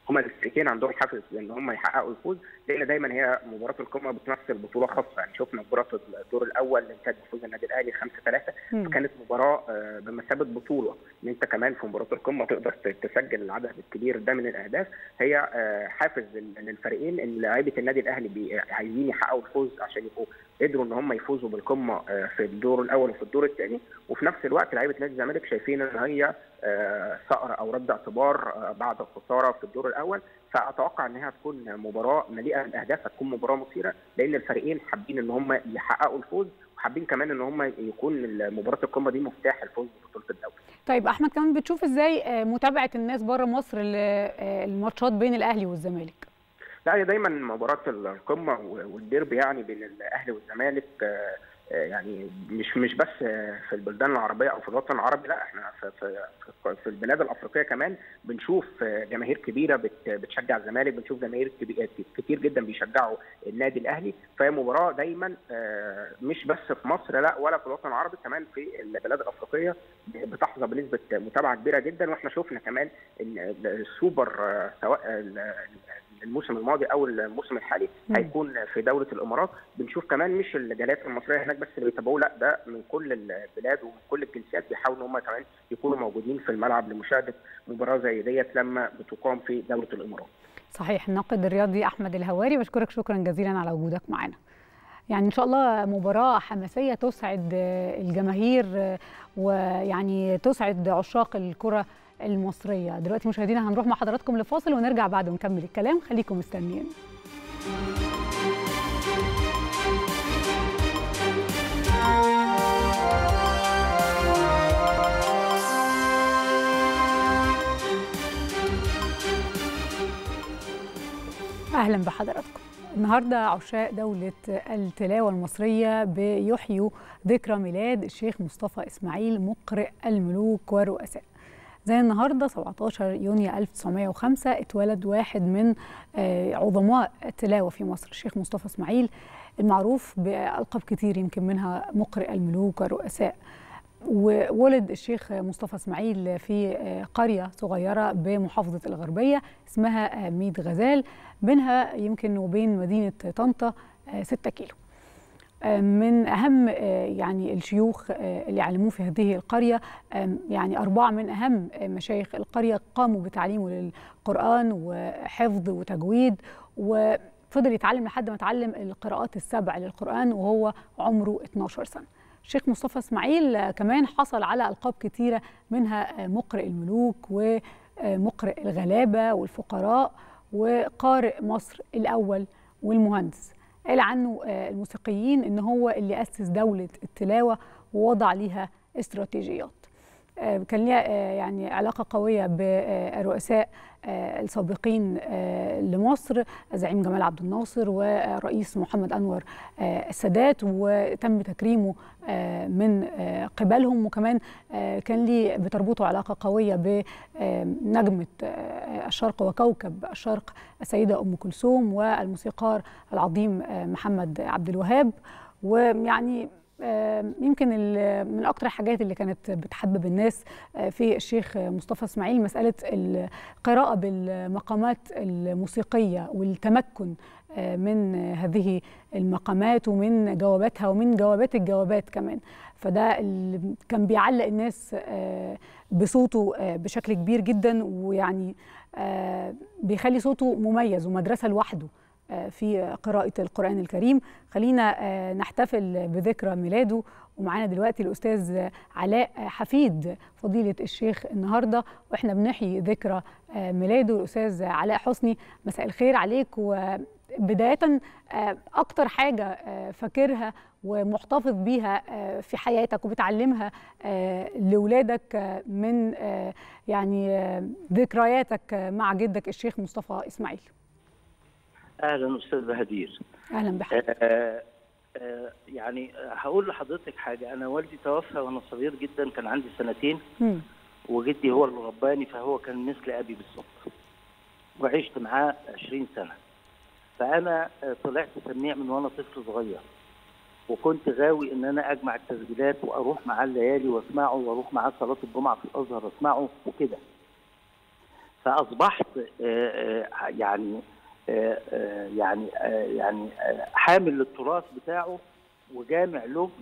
هما الفريقين عندهم حافز ان هم يحققوا الفوز لان دايما هي مباراه القمه بتمثل بطوله خاصه يعني شفنا مباراه الدور الاول اللي انتهت بفوز النادي الاهلي 5 3 فكانت مباراه بمثابه بطوله ان انت كمان في مباراه القمه تقدر تسجل العدد الكبير ده من الاهداف هي حافز للفريقين ان لعيبه النادي الاهلي عايزين يحققوا الفوز عشان يبقوا قدروا ان هم يفوزوا بالقمه في الدور الاول وفي الدور الثاني وفي نفس الوقت لعيبه نادي الزمالك شايفين ان هي ثأر او رد اعتبار بعد الخساره في الدور الاول فاتوقع ان هي هتكون مباراه مليئه بالاهداف هتكون مباراه مثيره لان الفريقين حابين ان هم يحققوا الفوز وحابين كمان ان هم يكون مباراه القمه دي مفتاح الفوز ببطوله الدوري. طيب احمد كمان بتشوف ازاي متابعه الناس بره مصر الماتشات بين الاهلي والزمالك؟ لا هي دايما مباراه القمه والديربي يعني بين الاهلي والزمالك يعني مش مش بس في البلدان العربيه او في الوطن العربي لا احنا في في, في البلاد الافريقيه كمان بنشوف جماهير كبيره بتشجع الزمالك بنشوف جماهير كتير جدا بيشجعوا النادي الاهلي فهي مباراه دايما مش بس في مصر لا ولا في الوطن العربي كمان في البلاد الافريقيه بتحظى بنسبه متابعه كبيره جدا واحنا شفنا كمان ان السوبر سواء الموسم الماضي او الموسم الحالي مم. هيكون في دوله الامارات بنشوف كمان مش الجاليات المصريه هناك بس اللي بيتابعوه لا ده من كل البلاد ومن كل الجنسيات بيحاولوا هم كمان يكونوا موجودين في الملعب لمشاهده مباراه زي ديت لما بتقام في دوله الامارات. صحيح الناقد الرياضي احمد الهواري بشكرك شكرا جزيلا على وجودك معنا. يعني ان شاء الله مباراه حماسيه تسعد الجماهير ويعني تسعد عشاق الكره المصرية دلوقتي مشاهدينا هنروح مع حضراتكم لفاصل ونرجع بعد ونكمل الكلام خليكم مستنيين أهلا بحضراتكم النهارده عشاق دولة التلاوة المصرية بيحيوا ذكرى ميلاد الشيخ مصطفى إسماعيل مقرئ الملوك والرؤساء زي النهارده 17 يونيو 1905 اتولد واحد من عظماء التلاوه في مصر الشيخ مصطفى اسماعيل المعروف بالقاب كتير يمكن منها مقرئ الملوك والرؤساء وولد الشيخ مصطفى اسماعيل في قريه صغيره بمحافظه الغربيه اسمها ميد غزال بينها يمكن وبين مدينه طنطا 6 كيلو من اهم يعني الشيوخ اللي علموه في هذه القريه يعني اربعه من اهم مشايخ القريه قاموا بتعليمه للقران وحفظ وتجويد وفضل يتعلم لحد ما اتعلم القراءات السبع للقران وهو عمره 12 سنه. الشيخ مصطفى اسماعيل كمان حصل على القاب كثيره منها مقرئ الملوك ومقرئ الغلابه والفقراء وقارئ مصر الاول والمهندس. قال عنه الموسيقيين ان هو اللي اسس دوله التلاوه ووضع ليها استراتيجيات كان ليها يعني علاقه قويه بالرؤساء السابقين لمصر الزعيم جمال عبد الناصر ورئيس محمد انور السادات وتم تكريمه من قبلهم وكمان كان ليه بتربطه علاقه قويه بنجمه الشرق وكوكب الشرق السيده ام كلثوم والموسيقار العظيم محمد عبد الوهاب ويعني يمكن من اكتر الحاجات اللي كانت بتحبب الناس في الشيخ مصطفى اسماعيل مساله القراءه بالمقامات الموسيقيه والتمكن من هذه المقامات ومن جواباتها ومن جوابات الجوابات كمان فده اللي كان بيعلق الناس بصوته بشكل كبير جدا ويعني بيخلي صوته مميز ومدرسه لوحده في قراءة القرآن الكريم خلينا نحتفل بذكرى ميلاده ومعانا دلوقتي الأستاذ علاء حفيد فضيلة الشيخ النهاردة وإحنا بنحيي ذكرى ميلاده الأستاذ علاء حسني مساء الخير عليك وبداية أكتر حاجة فاكرها ومحتفظ بيها في حياتك وبتعلمها لولادك من يعني ذكرياتك مع جدك الشيخ مصطفى إسماعيل اهلا استاذ هدير اهلا بحضرتك آه آه يعني هقول لحضرتك حاجه انا والدي توفى وانا صغير جدا كان عندي سنتين م. وجدي هو اللي رباني فهو كان مثل ابي بالظبط وعشت معاه 20 سنه فانا طلعت سميع من وانا طفل صغير وكنت غاوي ان انا اجمع التسجيلات واروح معاه الليالي واسمعه واروح معاه صلاه الجمعه في الازهر اسمعه وكده فاصبحت يعني يعني يعني حامل للتراث بتاعه وجامع له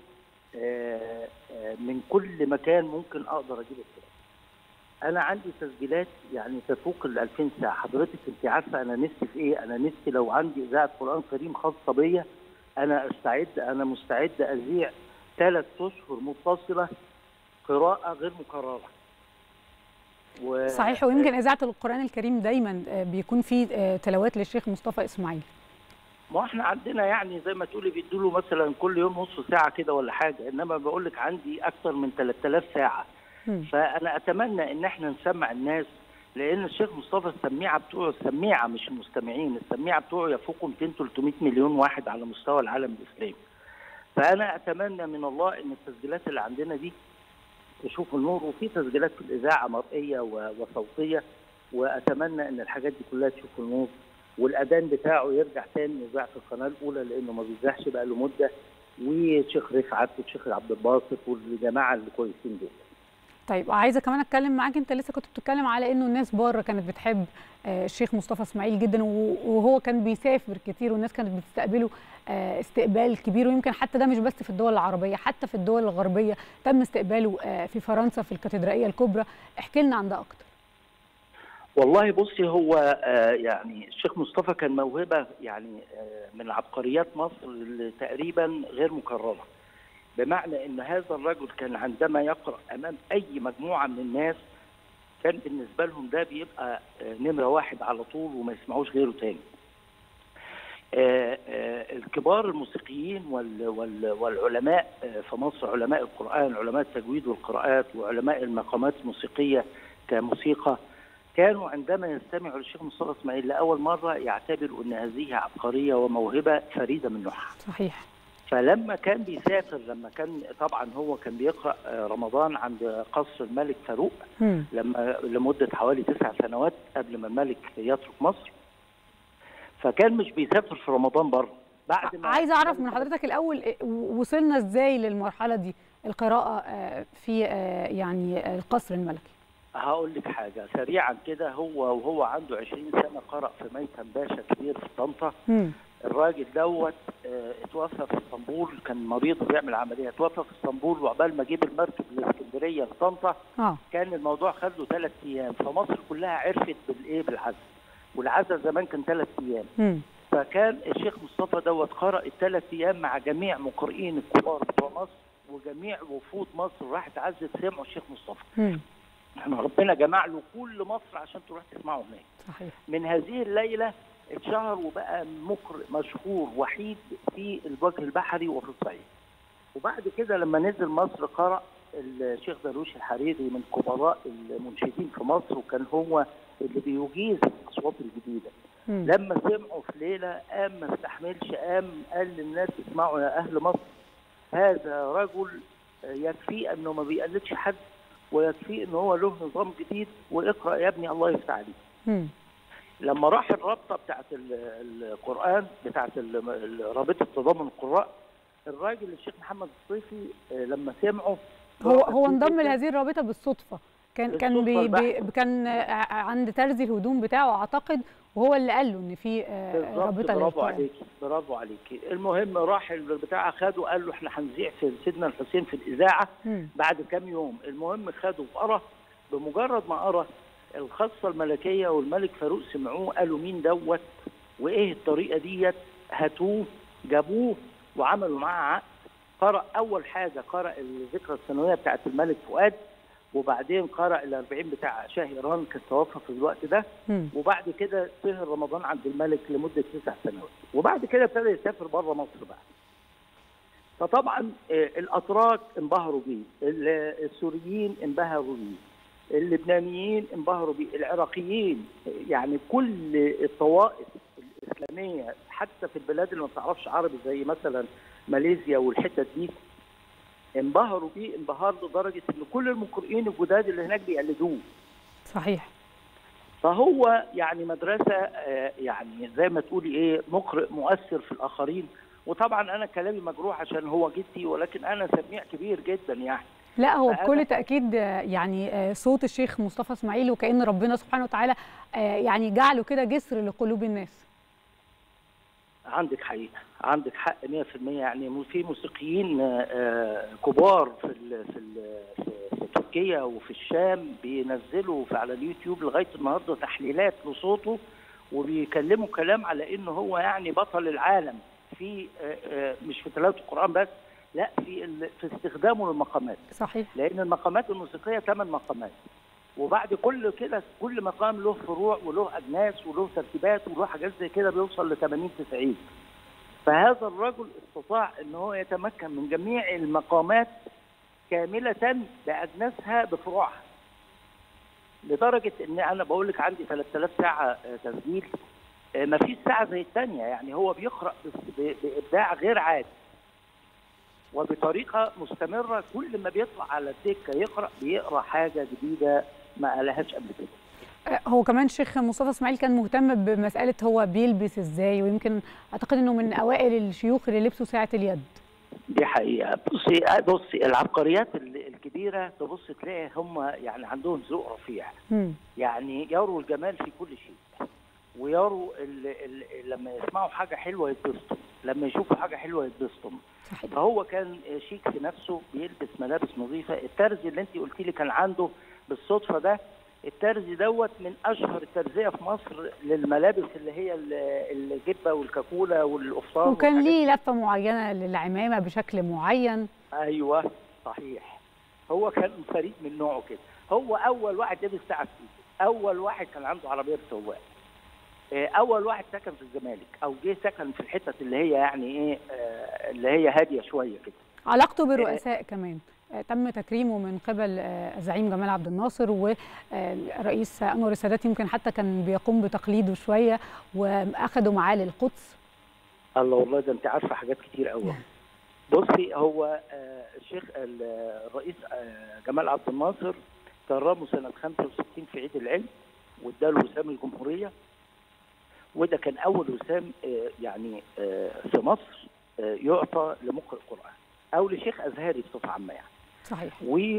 من كل مكان ممكن اقدر اجيب التراث. انا عندي تسجيلات يعني تفوق ال 2000 ساعه حضرتك انت عارفه انا نفسي في ايه انا نفسي لو عندي اذاعه قران كريم خاصه بيا انا استعد انا مستعد اذيع ثلاث اشهر متصله قراءه غير مكرره و... صحيح ويمكن اذاعه القران الكريم دايما بيكون في تلاوات للشيخ مصطفى اسماعيل ما احنا عندنا يعني زي ما تقولي بيدوا له مثلا كل يوم نص ساعه كده ولا حاجه انما بقول لك عندي اكثر من 3000 ساعه م. فانا اتمنى ان احنا نسمع الناس لان الشيخ مصطفى السميعه بتوعه السميعه مش المستمعين السميعه بتوعه يفوقوا 200 300 مليون واحد على مستوى العالم الاسلامي فانا اتمنى من الله ان التسجيلات اللي عندنا دي تشوف النور وفي تسجيلات في الاذاعه مرئيه وصوتيه واتمنى ان الحاجات دي كلها تشوف النور والاذان بتاعه يرجع تاني يذاع في القناه الاولى لانه ما بيذاعش بقى له مده والشيخ رفعت والشيخ عبد الباسط والجماعه اللي كويسين جدا. طيب عايزه كمان اتكلم معاك انت لسه كنت بتتكلم على انه الناس بره كانت بتحب الشيخ مصطفى اسماعيل جدا وهو كان بيسافر كتير والناس كانت بتستقبله استقبال كبير ويمكن حتى ده مش بس في الدول العربيه حتى في الدول الغربيه تم استقباله في فرنسا في الكاتدرائيه الكبرى احكي لنا عن ده اكتر والله بصي هو يعني الشيخ مصطفى كان موهبه يعني من عبقريات مصر تقريبا غير مكرره بمعنى ان هذا الرجل كان عندما يقرا امام اي مجموعه من الناس كان بالنسبه لهم ده بيبقى نمره واحد على طول وما يسمعوش غيره تاني. الكبار الموسيقيين والعلماء في مصر علماء القران علماء التجويد والقراءات وعلماء المقامات الموسيقيه كموسيقى كانوا عندما يستمعوا للشيخ مصطفى اسماعيل لاول مره يعتبروا ان هذه عبقريه وموهبه فريده من نوعها. صحيح. فلما كان بيسافر لما كان طبعا هو كان بيقرا رمضان عند قصر الملك فاروق م. لما لمده حوالي تسع سنوات قبل ما الملك يترك مصر فكان مش بيسافر في رمضان بره بعد ما عايزه اعرف من حضرتك الاول وصلنا ازاي للمرحله دي القراءه في يعني القصر الملكي هقول لك حاجه سريعا كده هو وهو عنده 20 سنه قرأ في ميتم باشا كبير في طنطا الراجل دوت اه اتوفى في اسطنبول كان مريض وبيعمل عمليه اتوفى في اسطنبول وعقبال ما جيب المركب لاسكندريه لطنطا آه. كان الموضوع خد له ثلاث ايام فمصر كلها عرفت بالايه بالعزل والعزل زمان كان ثلاث ايام م. فكان الشيخ مصطفى دوت قرأ الثلاث ايام مع جميع مقرئين الكبار بتوع مصر وجميع وفود مصر راحت عزت سمعوا الشيخ مصطفى م. احنا ربنا جمع له كل مصر عشان تروح تسمعه هناك صحيح من هذه الليله اتشهر وبقى مقرئ مشهور وحيد في الوجه البحري وفي الصعيد وبعد كده لما نزل مصر قرأ الشيخ درويش الحريري من كبراء المنشدين في مصر وكان هو اللي بيجيز الاصوات الجديده م. لما سمعوا في ليله قام ما استحملش قام قال للناس اسمعوا يا اهل مصر هذا رجل يكفي انه ما بيقلدش حد ويكفي ان هو له نظام جديد واقرا يا ابني الله يفتح عليك. م. لما راح الرابطه بتاعت القران بتاعت رابطه تضامن القراء الراجل الشيخ محمد الصيفي لما سمعه هو هو انضم لهذه الرابطه بالصدفه كان كان بي بي كان عند ترزي الهدوم بتاعه اعتقد وهو اللي قال له ان في رابطه برافو عليكي برافو عليكي المهم راح البتاع خده قال له احنا هنذيع في سيدنا الحسين في الاذاعه م. بعد كام يوم المهم خده وقرا بمجرد ما قرا الخاصه الملكيه والملك فاروق سمعوه قالوا مين دوت وايه الطريقه ديت هاتوه جابوه وعملوا معاه عقد قرأ أول حاجة قرأ الذكرى السنوية بتاعت الملك فؤاد وبعدين قرأ الأربعين بتاع شاه إيران كان توفى في الوقت ده م. وبعد كده سهر رمضان عند الملك لمدة تسع سنوات وبعد كده ابتدى يسافر بره مصر بقى فطبعا الأتراك انبهروا بيه السوريين انبهروا بيه اللبنانيين انبهروا بيه العراقيين يعني كل الطوائف الإسلامية حتى في البلاد اللي ما بتعرفش عربي زي مثلا ماليزيا والحتت دي انبهروا بيه انبهار لدرجه ان كل المقرئين الجداد اللي هناك بيقلدوه. صحيح. فهو يعني مدرسه يعني زي ما تقولي ايه مقرئ مؤثر في الاخرين وطبعا انا كلامي مجروح عشان هو جدي ولكن انا سميع كبير جدا يعني. لا هو فأنا- بكل تاكيد آه، يعني آه، صوت الشيخ مصطفى اسماعيل وكان ربنا سبحانه وتعالى آه، يعني جعله كده جسر لقلوب الناس عندك حقيقة عندك حق 100% يعني مو- في موسيقيين آه، آه، كبار في ال في ال في- في تركيا وفي الشام بينزلوا في- على اليوتيوب لغاية النهارده تحليلات لصوته وبيكلموا كلام على انه هو يعني بطل العالم في آه، آه، مش في تلاوة القرآن بس لا في ال- في استخدامه للمقامات صحيح لان المقامات الموسيقيه ثمان مقامات وبعد كل كده كل مقام له فروع وله اجناس وله ترتيبات وله حاجات زي كده بيوصل ل 80 90 فهذا الرجل استطاع ان هو يتمكن من جميع المقامات كامله باجناسها بفروعها لدرجه ان انا بقول لك عندي 3000 ساعه آه، تسجيل ما فيش ساعه زي الثانيه يعني هو بيقرا بس- ب- بابداع غير عادي وبطريقه مستمره كل ما بيطلع على الدكه يقرا بيقرا حاجه جديده ما قالهاش قبل كده آه، هو كمان الشيخ مصطفى اسماعيل كان مهتم بمساله هو بيلبس ازاي ويمكن اعتقد انه من اوائل الشيوخ اللي لبسوا ساعه اليد دي حقيقه بصي بصي العبقريات ال- الكبيره تبص تلاقي هم يعني عندهم ذوق رفيع مم. يعني يروا الجمال في كل شيء ويروا ال ال لما يسمعوا حاجه حلوه يتبسطوا لما يشوفوا حاجه حلوه يتبسطوا صحيح فهو كان شيك في نفسه بيلبس ملابس نظيفه الترزي اللي انت قلتي لي كان عنده بالصدفه ده الترزي دوت من اشهر الترزيه في مصر للملابس اللي هي ال- الجبه والكاكوله والقفطان وكان والحاجات ليه لفه معينه للعمامه بشكل معين ايوه صحيح هو كان فريد من نوعه كده هو اول واحد لبس ساعه في ايده اول واحد كان عنده عربيه بسواق آه، اول واحد سكن في الزمالك او جه سكن في الحتت اللي هي يعني ايه آه، اللي هي هاديه شويه كده علاقته بالرؤساء كمان آه، تم تكريمه من قبل آه، الزعيم جمال عبد الناصر والرئيس انور السادات يمكن حتى كان بيقوم بتقليده شويه واخدوا معاه للقدس الله والله ده انت عارفه حاجات كتير قوي بصي هو آه، الشيخ ال- الرئيس آه، جمال عبد الناصر كرمه سنه 65 في عيد العلم واداله وسام الجمهوريه وده كان اول وسام آه، يعني آه، في مصر آه، يعطى لمقرئ قران او لشيخ ازهري بصفه عامه يعني صحيح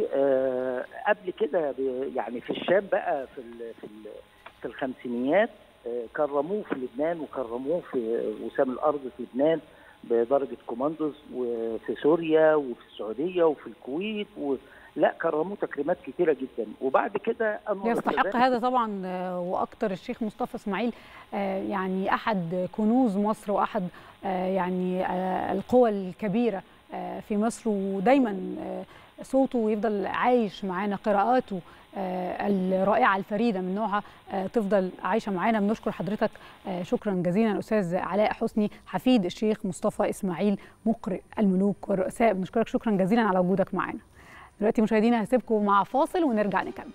وقبل كده ب- يعني في الشام بقى في ال في ال في الخمسينيات آه، كرموه في لبنان وكرموه في وسام الارض في لبنان بدرجه كوماندوز وفي سوريا وفي السعوديه وفي الكويت و لا كرموه تكريمات كتيره جدا وبعد كده انور يستحق السادات- هذا طبعا آه، واكتر الشيخ مصطفى اسماعيل آه، يعني احد كنوز مصر واحد آه، يعني آه، القوى الكبيره آه، في مصر ودايما آه، صوته يفضل عايش معانا قراءاته آه، الرائعه الفريده من نوعها آه، تفضل عايشه معانا بنشكر حضرتك آه، شكرا جزيلا الاستاذ علاء حسني حفيد الشيخ مصطفى اسماعيل مقرئ الملوك والرؤساء بنشكرك شكرا جزيلا على وجودك معانا دلوقتي مشاهدينا هسيبكم مع فاصل ونرجع نكمل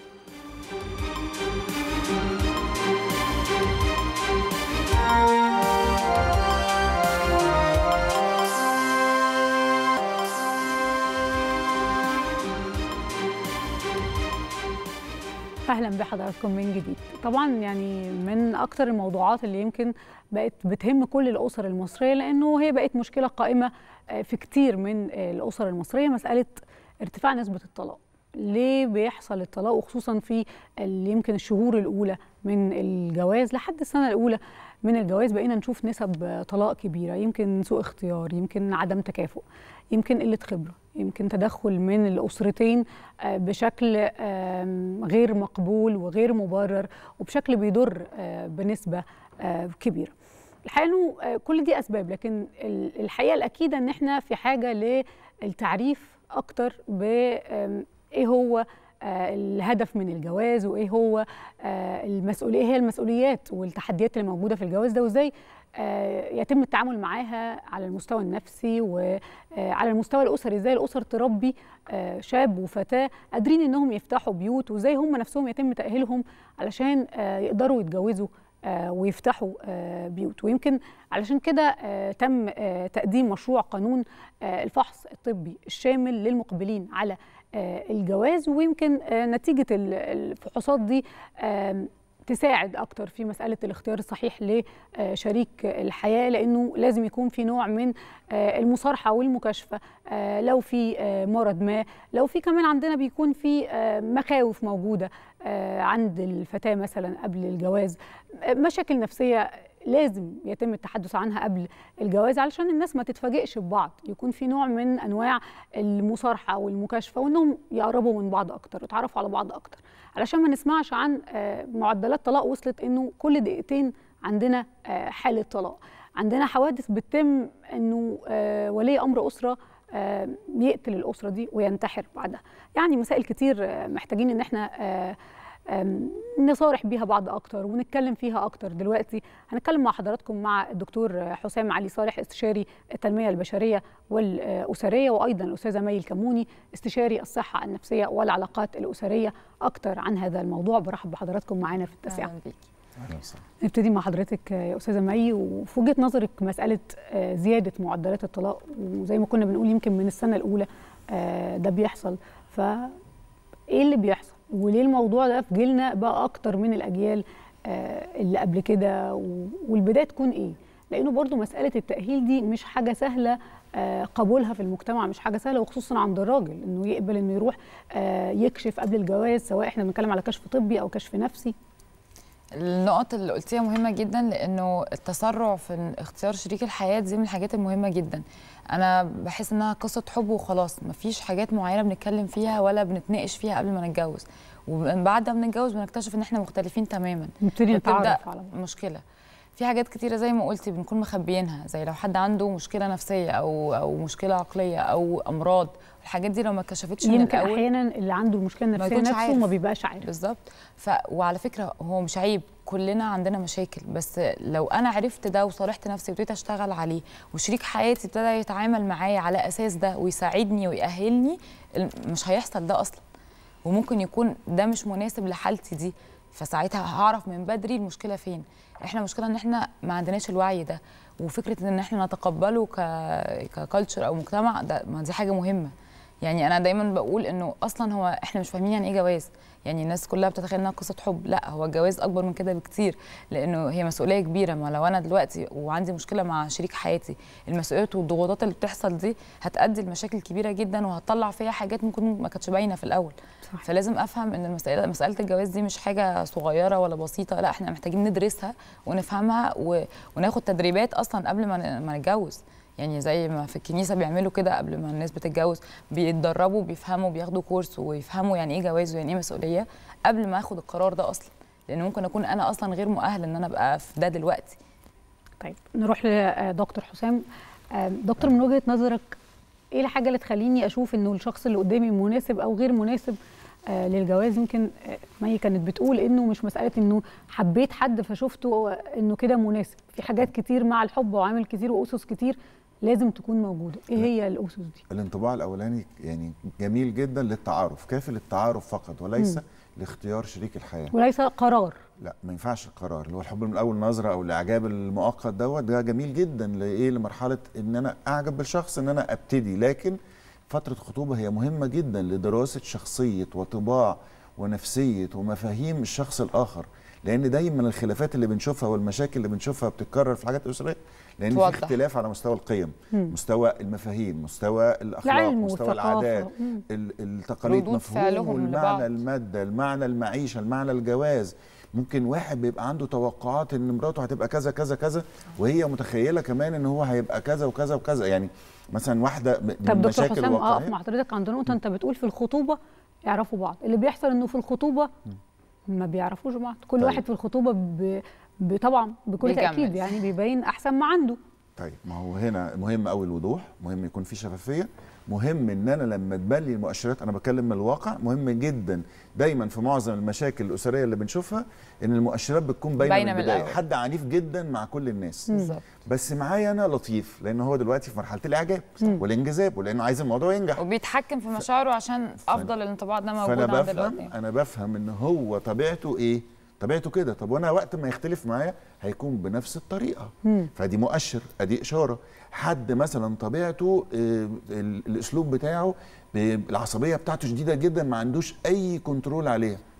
اهلا بحضراتكم من جديد طبعا يعني من اكتر الموضوعات اللي يمكن بقت بتهم كل الاسر المصريه لانه هي بقت مشكله قائمه آه، في كتير من آه، الاسر المصريه مساله ارتفاع نسبه الطلاق ليه بيحصل الطلاق وخصوصا في ال- يمكن الشهور الاولى من الجواز لحد السنه الاولى من الجواز بقينا نشوف نسب آه، طلاق كبيره يمكن سوء اختيار يمكن عدم تكافؤ يمكن قله خبره يمكن تدخل من الاسرتين آه، بشكل آم، غير مقبول وغير مبرر وبشكل بيضر آه، بنسبه آه، كبيره الحقيقه انه آه، كل دي اسباب لكن ال- الحقيقه الاكيده ان احنا في حاجه للتعريف اكتر ب آم، ايه هو آه، الهدف من الجواز وايه هو آه، المسؤوليه هي المسؤوليات والتحديات اللي موجوده في الجواز ده وازاي آه، يتم التعامل معاها على المستوى النفسي وعلى المستوى الاسري ازاي الاسر تربي آه، شاب وفتاه قادرين انهم يفتحوا بيوت وازاي هم نفسهم يتم تاهيلهم علشان آه، يقدروا يتجوزوا آه، ويفتحوا آه، بيوت ويمكن علشان كده آه، تم آه، تقديم مشروع قانون آه، الفحص الطبي الشامل للمقبلين على آه، الجواز ويمكن آه، نتيجه ال- الفحوصات دي آم، تساعد اكتر في مساله الاختيار الصحيح لشريك الحياه لانه لازم يكون في نوع من المصارحه والمكاشفه لو في مرض ما لو في كمان عندنا بيكون في مخاوف موجوده عند الفتاه مثلا قبل الجواز مشاكل نفسيه لازم يتم التحدث عنها قبل الجواز علشان الناس ما تتفاجئش ببعض يكون في نوع من انواع المصارحه والمكاشفه وانهم يقربوا من بعض اكتر ويتعرفوا على بعض اكتر علشان ما نسمعش عن معدلات طلاق وصلت انه كل دقيقتين عندنا حاله طلاق عندنا حوادث بتتم انه ولي امر اسره يقتل الاسره دي وينتحر بعدها يعني مسائل كتير محتاجين ان احنا نصارح بيها بعض اكتر ونتكلم فيها اكتر دلوقتي هنتكلم مع حضراتكم مع الدكتور حسام علي صالح استشاري التنميه البشريه والاسريه وايضا الاستاذه مي الكموني استشاري الصحه النفسيه والعلاقات الاسريه اكتر عن هذا الموضوع برحب بحضراتكم معانا في التاسعه نبتدي مع حضرتك يا استاذه مي وفي وجهه نظرك مساله زياده معدلات الطلاق وزي ما كنا بنقول يمكن من السنه الاولى ده بيحصل ف ايه اللي بيحصل وليه الموضوع ده في جيلنا بقى اكتر من الاجيال اللي قبل كده والبدايه تكون ايه لانه برضو مساله التاهيل دي مش حاجه سهله قبولها في المجتمع مش حاجه سهله وخصوصا عند الراجل انه يقبل انه يروح يكشف قبل الجواز سواء احنا بنتكلم على كشف طبي او كشف نفسي النقط اللي قلتيها مهمة جدا لأنه التسرع في اختيار شريك الحياة دي من الحاجات المهمة جدا أنا بحس إنها قصة حب وخلاص مفيش حاجات معينة بنتكلم فيها ولا بنتناقش فيها قبل ما نتجوز وبعد ما نتجوز بنكتشف إن إحنا مختلفين تماما نبتدي نتعرف على مشكلة في حاجات كتيرة زي ما قلتي بنكون مخبيينها زي لو حد عنده مشكلة نفسية أو أو مشكلة عقلية أو أمراض الحاجات دي لو ما اتكشفتش من يمكن الأول احيانا اللي عنده المشكله النفسيه نفسه عارف. ما بيبقاش عارف بالظبط ف... وعلى فكره هو مش عيب كلنا عندنا مشاكل بس لو انا عرفت ده وصالحت نفسي وابتديت اشتغل عليه وشريك حياتي ابتدى يتعامل معايا على اساس ده ويساعدني ويأهلني مش هيحصل ده اصلا وممكن يكون ده مش مناسب لحالتي دي فساعتها هعرف من بدري المشكله فين احنا المشكله ان احنا ما عندناش الوعي ده وفكره ان احنا نتقبله ك ككالتشر او مجتمع ده ما دي حاجه مهمه يعني انا دايما بقول انه اصلا هو احنا مش فاهمين يعني ايه جواز يعني الناس كلها بتتخيل انها قصه حب لا هو الجواز اكبر من كده بكتير لانه هي مسؤوليه كبيره ما لو انا دلوقتي وعندي مشكله مع شريك حياتي المسؤوليات والضغوطات اللي بتحصل دي هتؤدي لمشاكل كبيره جدا وهتطلع فيها حاجات ممكن ما كانتش باينه في الاول صح. فلازم افهم ان المساله مساله الجواز دي مش حاجه صغيره ولا بسيطه لا احنا محتاجين ندرسها ونفهمها و... وناخد تدريبات اصلا قبل ما ما نتجوز يعني زي ما في الكنيسه بيعملوا كده قبل ما الناس بتتجوز بيتدربوا بيفهموا بياخدوا كورس ويفهموا يعني ايه جواز ويعني ايه مسؤوليه قبل ما اخد القرار ده اصلا لان ممكن اكون انا اصلا غير مؤهل ان انا ابقى في ده دلوقتي طيب نروح لدكتور حسام دكتور من وجهه نظرك ايه الحاجه اللي تخليني اشوف انه الشخص اللي قدامي مناسب او غير مناسب آه للجواز يمكن آه مي كانت بتقول انه مش مساله انه حبيت حد فشفته انه كده مناسب في حاجات كتير مع الحب وعامل كتير واسس كتير لازم تكون موجوده ايه هي الاسس دي الانطباع الاولاني يعني جميل جدا للتعارف كافي للتعارف فقط وليس م. لاختيار شريك الحياه وليس قرار لا ما ينفعش القرار اللي هو الحب من اول نظره او الاعجاب المؤقت دوت ده جميل جدا لايه لمرحله ان انا اعجب بالشخص ان انا ابتدي لكن فتره الخطوبه هي مهمه جدا لدراسه شخصيه وطباع ونفسيه ومفاهيم الشخص الاخر لان دايما الخلافات اللي بنشوفها والمشاكل اللي بنشوفها بتتكرر في الحاجات الاسريه لان توضح. في اختلاف على مستوى القيم مم. مستوى المفاهيم مستوى الاخلاق مستوى العادات التقاليد مفهوم المعنى الماده المعنى المعيشه المعنى الجواز ممكن واحد بيبقى عنده توقعات ان مراته هتبقى كذا كذا كذا وهي متخيله كمان ان هو هيبقى كذا وكذا وكذا يعني مثلا واحده من طب دكتور حسام اقف مع حضرتك عند نقطه انت بتقول في الخطوبه يعرفوا بعض اللي بيحصل انه في الخطوبه ما بيعرفوش بعض كل طيب. واحد في الخطوبه ب... طبعا بكل بيجمل. تاكيد يعني بيبين احسن ما عنده طيب ما هو هنا مهم قوي الوضوح مهم يكون في شفافيه مهم ان انا لما تبان لي المؤشرات انا بتكلم من الواقع مهم جدا دايما في معظم المشاكل الاسريه اللي بنشوفها ان المؤشرات بتكون باينه من البدايه حد عنيف جدا مع كل الناس بالظبط بس معايا انا لطيف لان هو دلوقتي في مرحله الاعجاب والانجذاب ولانه عايز الموضوع ينجح وبيتحكم في مشاعره عشان افضل الانطباع ده موجود فأنا عند بفهم انا بفهم ان هو طبيعته ايه طبيعته كده طب وانا وقت ما يختلف معايا هيكون بنفس الطريقه مم. فدي مؤشر ادي اشاره حد مثلا طبيعته آه، الاسلوب بتاعه العصبيه بتاعته شديده جدا ما عندوش اي كنترول عليها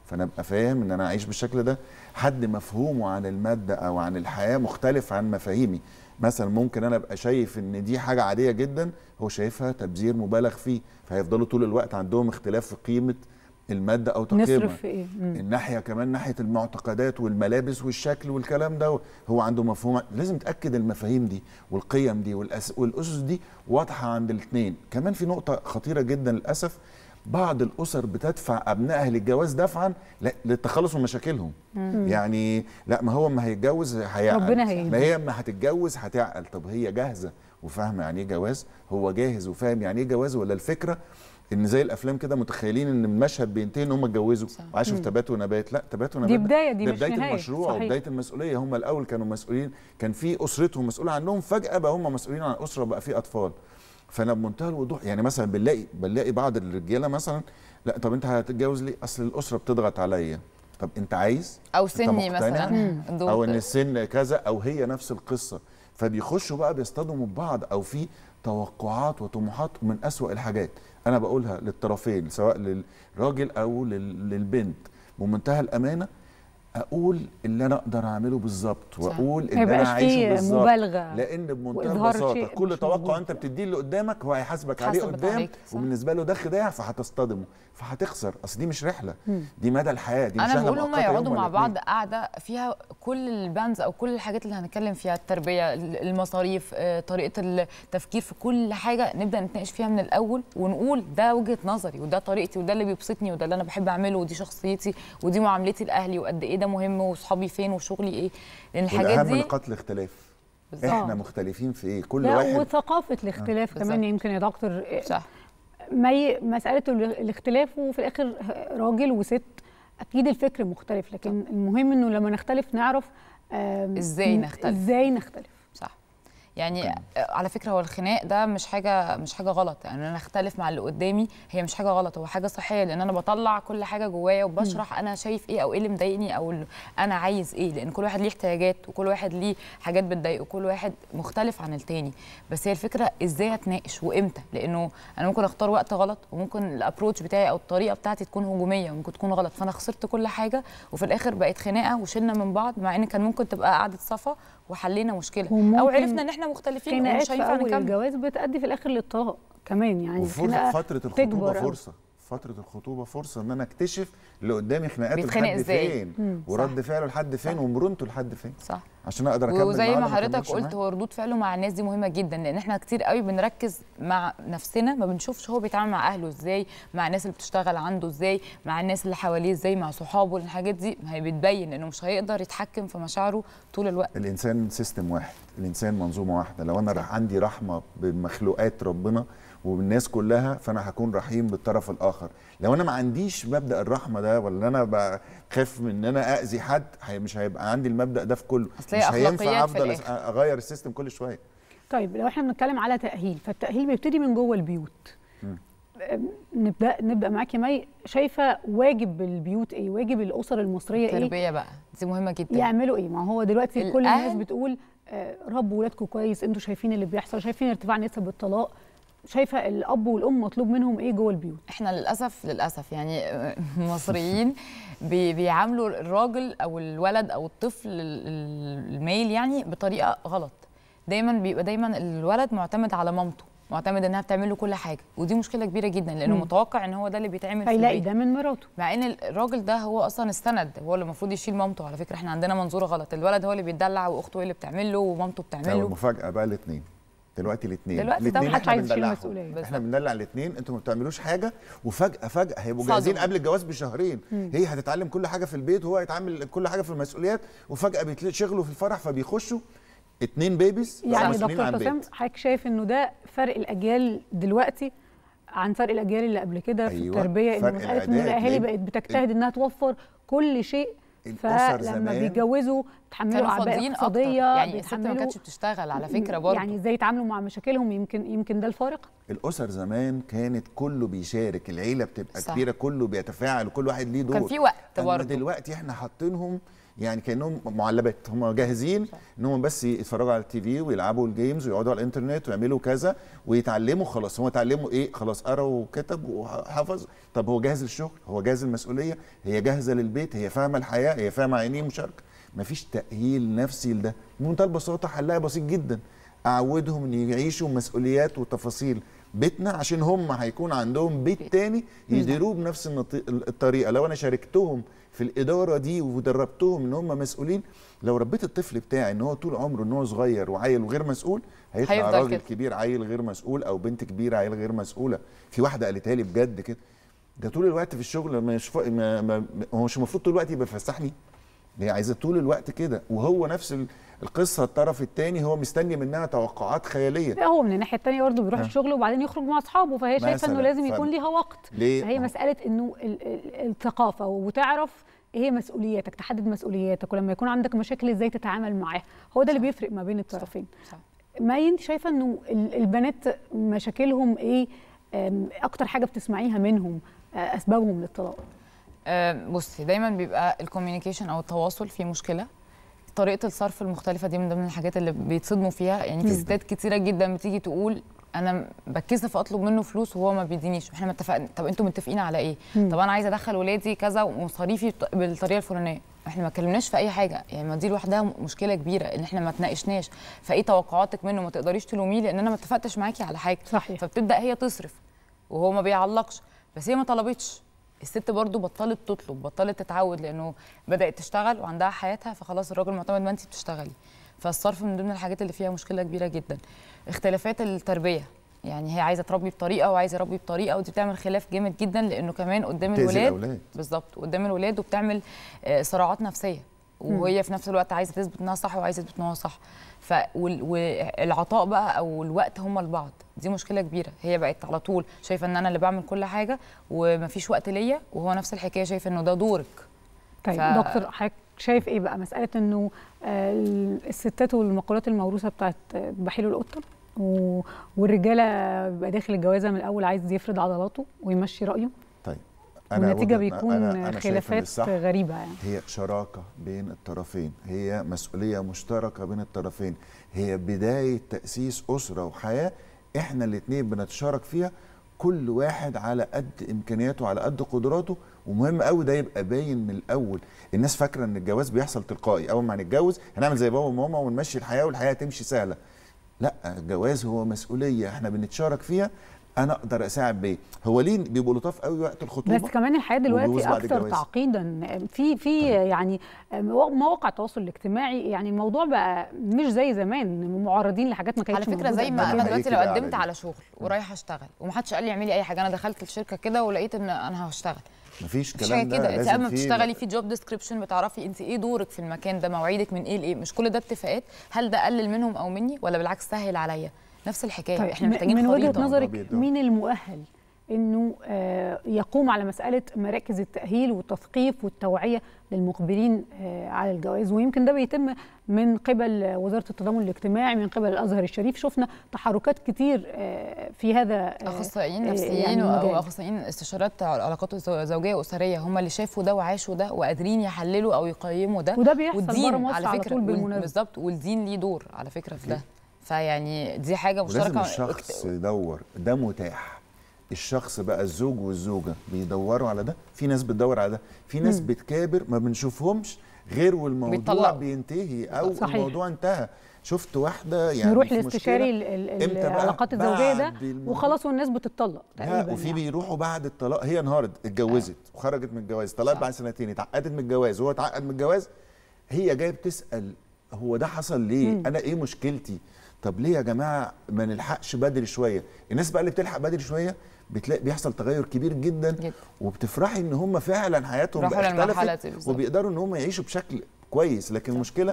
فانا ابقى فاهم ان انا اعيش بالشكل ده حد مفهومه عن الماده او عن الحياه مختلف عن مفاهيمي مثلا ممكن انا ابقى شايف ان دي حاجه عاديه جدا هو شايفها تبذير مبالغ فيه فهيفضلوا طول الوقت عندهم اختلاف في قيمه الماده او تقييمها نصرف في ايه مم. الناحيه كمان ناحيه المعتقدات والملابس والشكل والكلام ده هو عنده مفهوم لازم تاكد المفاهيم دي والقيم دي والأس... والاسس دي واضحه عند الاثنين كمان في نقطه خطيره جدا للاسف بعض الاسر بتدفع ابنائها للجواز دفعا ل- للتخلص من مشاكلهم يعني لا ما هو ما هيتجوز هيعقل ربنا هيهديه. ما هي ما هتتجوز هتعقل طب هي جاهزه وفاهمه يعني ايه جواز هو جاهز وفاهم يعني ايه جواز ولا الفكره ان زي الافلام كده متخيلين ان المشهد بينتهي ان هم اتجوزوا وعاشوا في تبات ونبات لا تبات ونبات دي ده- بداية، دي ده مش بدايه نهاية. المشروع صحيح. وبدايه المسؤوليه هم الاول كانوا مسؤولين كان في اسرتهم مسؤوله عنهم فجاه بقى هم مسؤولين عن اسره بقى في اطفال فانا بمنتهى الوضوح يعني مثلا بنلاقي بنلاقي بعض الرجاله مثلا لا طب انت هتتجوز ليه اصل الاسره بتضغط عليا طب انت عايز او أنت سني مقتنع؟ مثلا او ان دول السن كذا او هي نفس القصه فبيخشوا بقى بيصطدموا ببعض او في توقعات وطموحات من أسوأ الحاجات انا بقولها للطرفين سواء للراجل او لل- للبنت بمنتهى الامانه اقول اللي انا اقدر اعمله بالظبط صح. واقول ما اللي انا يبقاش اعيشه فيه بالظبط مبالغه لان بمنتهى وإظهار البساطه شيء كل مش توقع موجود. انت بتديه اللي قدامك هو هيحاسبك عليه هيحاسبك قدام عليك، صح. وبالنسبه له ده خداع فهتصطدمه فهتخسر اصل دي مش رحله دي مدى الحياه دي مش انا رحلة بقول هم مؤقتة يوم يقعدوا ولا مع اتنين. بعض قاعده فيها كل البانز او كل الحاجات اللي هنتكلم فيها التربيه المصاريف آه، طريقه التفكير في كل حاجه نبدا نتناقش فيها من الاول ونقول ده وجهه نظري وده طريقتي وده اللي بيبسطني وده اللي انا بحب اعمله ودي شخصيتي ودي معاملتي لاهلي وقد ايه ده مهم وصحابي فين وشغلي ايه لان الحاجات والاهم دي نقاط الاختلاف بالظبط. احنا مختلفين في ايه كل لا واحد وثقافه الاختلاف بالظبط. كمان يمكن يا دكتور صح ما ي... مساله ال- الاختلاف وفي الاخر راجل وست اكيد الفكر مختلف لكن المهم انه لما نختلف نعرف آم، إزاي م- نختلف. ازاي نختلف صح يعني على فكره هو الخناق ده مش حاجه مش حاجه غلط يعني انا اختلف مع اللي قدامي هي مش حاجه غلط هو حاجه صحيه لان انا بطلع كل حاجه جوايا وبشرح انا شايف ايه او ايه اللي مضايقني او اللي انا عايز ايه لان كل واحد ليه احتياجات وكل واحد ليه حاجات بتضايقه وكل واحد مختلف عن التاني بس هي الفكره ازاي اتناقش وامتى لانه انا ممكن اختار وقت غلط وممكن الابروتش بتاعي او الطريقه بتاعتي تكون هجوميه وممكن تكون غلط فانا خسرت كل حاجه وفي الاخر بقت خناقه وشلنا من بعض مع ان كان ممكن تبقى قعده صفا وحلينا مشكله او وممكن عرفنا ان احنا مختلفين خناقات ومش في هينفع اول نكمل الجواز بتؤدي في الاخر للطلاق كمان يعني الخناقة وفتره الخطوبه تكبر أوي. فرصه فتره الخطوبه فرصه ان انا اكتشف اللي قدامي خناقاته بيتخانق لحد إزاي؟ فين مم. ورد فعله لحد فين ومرونته لحد فين صح عشان اقدر اكمل وزي معاه ما ولا حضرتك أكملش قلت معاه. هو ردود فعله مع الناس دي مهمه جدا لان احنا كتير قوي بنركز مع نفسنا ما بنشوفش هو بيتعامل مع اهله ازاي مع الناس اللي بتشتغل عنده ازاي مع الناس اللي حواليه ازاي مع صحابه الحاجات دي هي بتبين انه مش هيقدر يتحكم في مشاعره طول الوقت الانسان سيستم واحد الانسان منظومه واحده لو انا رح عندي رحمه بمخلوقات ربنا وبالناس كلها فانا هكون رحيم بالطرف الاخر لو انا ما عنديش مبدا الرحمه ده ولا انا بخاف من ان انا اذي حد هي- مش هيبقى عندي المبدا ده في كله أصل هي مش هينفع أخلاقيات في افضل الآخر. أس- اغير السيستم كل شويه طيب لو احنا بنتكلم على تأهيل فالتأهيل بيبتدي من جوه البيوت أم، نبدا نبدا معاك يا مي شايفه واجب البيوت ايه واجب الاسر المصريه ايه التربيه بقى دي مهمه جدا يعملوا ايه ما هو دلوقتي كل الناس الأهل- بتقول آه، ربوا ولادكم كويس انتوا شايفين اللي بيحصل شايفين ارتفاع نسب الطلاق شايفه الاب والام مطلوب منهم ايه جوه البيوت احنا للاسف للاسف يعني مصريين بي- بيعاملوا الراجل او الولد او الطفل ال- ال- الميل يعني بطريقه غلط دايما بيبقى دايما الولد معتمد على مامته معتمد انها بتعمل له كل حاجه ودي مشكله كبيره جدا لانه مم. متوقع ان هو ده اللي بيتعمل في هيلاقي البيت ده من مراته مع ان الراجل ده هو اصلا السند هو اللي المفروض يشيل مامته على فكره احنا عندنا منظور غلط الولد هو اللي بيتدلع واخته هي اللي بتعمل له ومامته بتعمل أو له المفاجاه بقى الاثنين دلوقتي الاثنين دلوقتي ده محدش احنا عايز يشيل بندلعهم. المسؤولية. احنا بندلع الاثنين انتوا ما بتعملوش حاجه وفجاه فجاه هيبقوا صدمة. جاهزين قبل الجواز بشهرين هي هتتعلم كل حاجه في البيت وهو هيتعامل كل حاجه في المسؤوليات وفجاه بيتشغلوا في الفرح فبيخشوا اتنين بيبيز يعني مسؤولين دكتور عن حسام بيت. حضرتك شايف انه ده فرق الاجيال دلوقتي عن فرق الاجيال اللي قبل كده في أيوة، التربيه انه فرق مساله ان الإعداد، الاهالي لأن بقت بتجتهد انها توفر كل شيء الأسر فلما زمان بيتجوزوا تحملوا كانوا اعباء فاضيين اكتر اقتصاديه يعني الست ما بيتحملوا- كانتش بتشتغل على فكره برضه يعني ازاي يتعاملوا مع مشاكلهم يمكن يمكن ده الفارق الاسر زمان كانت كله بيشارك العيله بتبقى صح. كبيره كله بيتفاعل وكل واحد ليه دور كان في وقت أما برضه دلوقتي احنا حاطينهم يعني كانهم معلبات هم جاهزين ان هم بس يتفرجوا على التي في ويلعبوا الجيمز ويقعدوا على الانترنت ويعملوا كذا ويتعلموا خلاص هم اتعلموا ايه خلاص قروا وكتب وحفظ طب هو جاهز للشغل هو جاهز للمسؤوليه هي جاهزه للبيت هي فاهمه الحياه هي فاهمه يعني ايه مشاركه مفيش تاهيل نفسي لده بمنتهى البساطه حلها بسيط جدا اعودهم ان يعيشوا مسؤوليات وتفاصيل بيتنا عشان هم هيكون عندهم بيت تاني يديروه بنفس النط- الطريقه لو انا شاركتهم في الاداره دي ودربتهم ان هم مسؤولين لو ربيت الطفل بتاعي ان هو طول عمره ان هو صغير وعيل وغير مسؤول هيطلع هيفضل راجل كده. كبير عيل غير مسؤول او بنت كبيره عيل غير مسؤوله في واحده قالتها لي بجد كده ده طول الوقت في الشغل مش فا... ما... ما... هو مش المفروض طول الوقت يبقى بيفسحني هي عايزه طول الوقت كده وهو نفس ال- القصه الطرف الثاني هو مستني منها توقعات خياليه لا هو من الناحيه الثانيه برضه بيروح ها. الشغل وبعدين يخرج مع اصحابه فهي شايفه انه مثلاً، لازم ف- يكون ليها وقت ليه؟ فهي مساله انه ال- ال- الثقافه وتعرف ايه هي مسؤولياتك تحدد مسؤولياتك ولما يكون عندك مشاكل ازاي تتعامل معاها هو ده اللي بيفرق ما بين الطرفين صح. ماي انت شايفه انه ال- البنات مشاكلهم ايه أم، اكتر حاجه بتسمعيها منهم آه، اسبابهم للطلاق آه، بصي دايما بيبقى الكوميونيكيشن او التواصل فيه مشكله طريقه الصرف المختلفه دي من ضمن الحاجات اللي بيتصدموا فيها يعني في ستات كتيره جدا بتيجي تقول انا بتكسف اطلب منه فلوس وهو ما بيدينيش احنا متفقين طب انتوا متفقين على ايه طب انا عايزه ادخل ولادي كذا ومصاريفي بط- بالطريقه الفلانيه احنا ما اتكلمناش في اي حاجه يعني ما دي لوحدها مشكله كبيره ان احنا ما تناقشناش فايه توقعاتك منه ما تقدريش تلوميه لان انا ما اتفقتش معاكي على حاجه صحيح. فبتبدا هي تصرف وهو ما بيعلقش بس هي ما طلبتش الست برضو بطلت تطلب بطلت تتعود لانه بدات تشتغل وعندها حياتها فخلاص الراجل معتمد ما انت بتشتغلي فالصرف من ضمن الحاجات اللي فيها مشكله كبيره جدا اختلافات التربيه يعني هي عايزه تربي بطريقه وعايزه يربي بطريقه ودي بتعمل خلاف جامد جدا لانه كمان قدام تأذي الولاد الأولاد. بالظبط قدام الولاد وبتعمل آه، صراعات نفسيه وهي في نفس الوقت عايزه تثبت انها صح وعايزه تثبت ان هو صح ف وال- والعطاء بقى او الوقت هما لبعض دي مشكله كبيره هي بقت على طول شايفه ان انا اللي بعمل كل حاجه ومفيش وقت ليا وهو نفس الحكايه شايفه انه ده دورك طيب ف- دكتور حضرتك شايف ايه بقى مساله انه آه، الستات والمقولات الموروثه بتاعت آه، بحيل القطه و- والرجاله بيبقى داخل الجوازه من الاول عايز يفرض عضلاته ويمشي رايه طيب والنتيجه وجهة- بيكون أنا- أنا شايف إن خلافات الصح غريبه يعني هي شراكة بين الطرفين هي مسؤولية مشتركة بين الطرفين هي بداية تأسيس أسرة وحياة إحنا الاتنين بنتشارك فيها كل واحد على قد إمكانياته على قد قدراته ومهم قوي ده يبقى باين من الأول الناس فاكرة إن الجواز بيحصل تلقائي أول ما هنتجوز هنعمل زي بابا وماما ونمشي الحياة والحياة تمشي سهلة لا الجواز هو مسؤولية إحنا بنتشارك فيها أنا أقدر أساعد بيه هو ليه بيبقوا لطاف قوي وقت الخطوبة بس كمان الحياه وجوز دلوقتي بعد اكثر الجواز. تعقيدا في في يعني مواقع التواصل الاجتماعي يعني الموضوع بقى مش زي زمان معرضين لحاجات ما كانتش على فكره موجودة زي ما قبل انا كده. دلوقتي هيك لو بقى على قدمت دي. على شغل ورايحه اشتغل ومحدش قال لي اعملي اي حاجه انا دخلت الشركه كده ولقيت ان انا هشتغل مفيش مش كلام حاجه ده كده انت لازم قبل ما فيه- بتشتغلي في جوب ديسكريبشن بتعرفي انت ايه دورك في المكان ده مواعيدك من ايه لايه مش كل ده اتفاقات هل ده قلل منهم او مني ولا بالعكس سهل عليا نفس الحكايه طيب احنا م- محتاجين من وجهه خريطه نظرك أبيض. مين المؤهل انه آه، يقوم على مساله مراكز التاهيل والتثقيف والتوعيه للمقبلين آه، على الجواز ويمكن ده بيتم من قبل آه، وزاره التضامن الاجتماعي من قبل الازهر الشريف شفنا تحركات كتير آه، في هذا آه، اخصائيين آه، نفسيين يعني او مجال. اخصائيين استشارات علاقات زو- زوجيه واسريه هم اللي شافوا ده وعاشوا ده وقادرين يحللوا او يقيموا ده وده بيحصل والدين بره مصر على طول وال- بالمناسبة. بالظبط والدين ليه دور على فكره في ده فيعني دي حاجه ولازم مشتركه الشخص يدور ده متاح الشخص بقى الزوج والزوجه بيدوروا على ده في ناس بتدور على ده في ناس بتكابر ما بنشوفهمش غير والموضوع بيتطلقوا. بينتهي او صحيح. الموضوع انتهى شفت واحده يعني نروح في لاستشاري مشكلة. ال- ال- إمتى بقى؟ العلاقات الزوجيه ده بعد الموضوع. وخلاص والناس بتطلق لا تقريبا وفي يعني. بيروحوا بعد الطلاق هي انهارت اتجوزت وخرجت من الجواز طلقت بعد سنتين اتعقدت من الجواز وهو اتعقد من الجواز هي جايه بتسال هو ده حصل ليه؟ انا ايه مشكلتي؟ طب ليه يا جماعه ما نلحقش بدري شويه؟ الناس بقى اللي بتلحق بدري شويه بتلاقي بيحصل تغير كبير جدا, جدا. وبتفرحي ان هم فعلا حياتهم راحوا بقى للمرحلة اختلفت دي بالظبط. وبيقدروا ان هم يعيشوا بشكل كويس لكن المشكله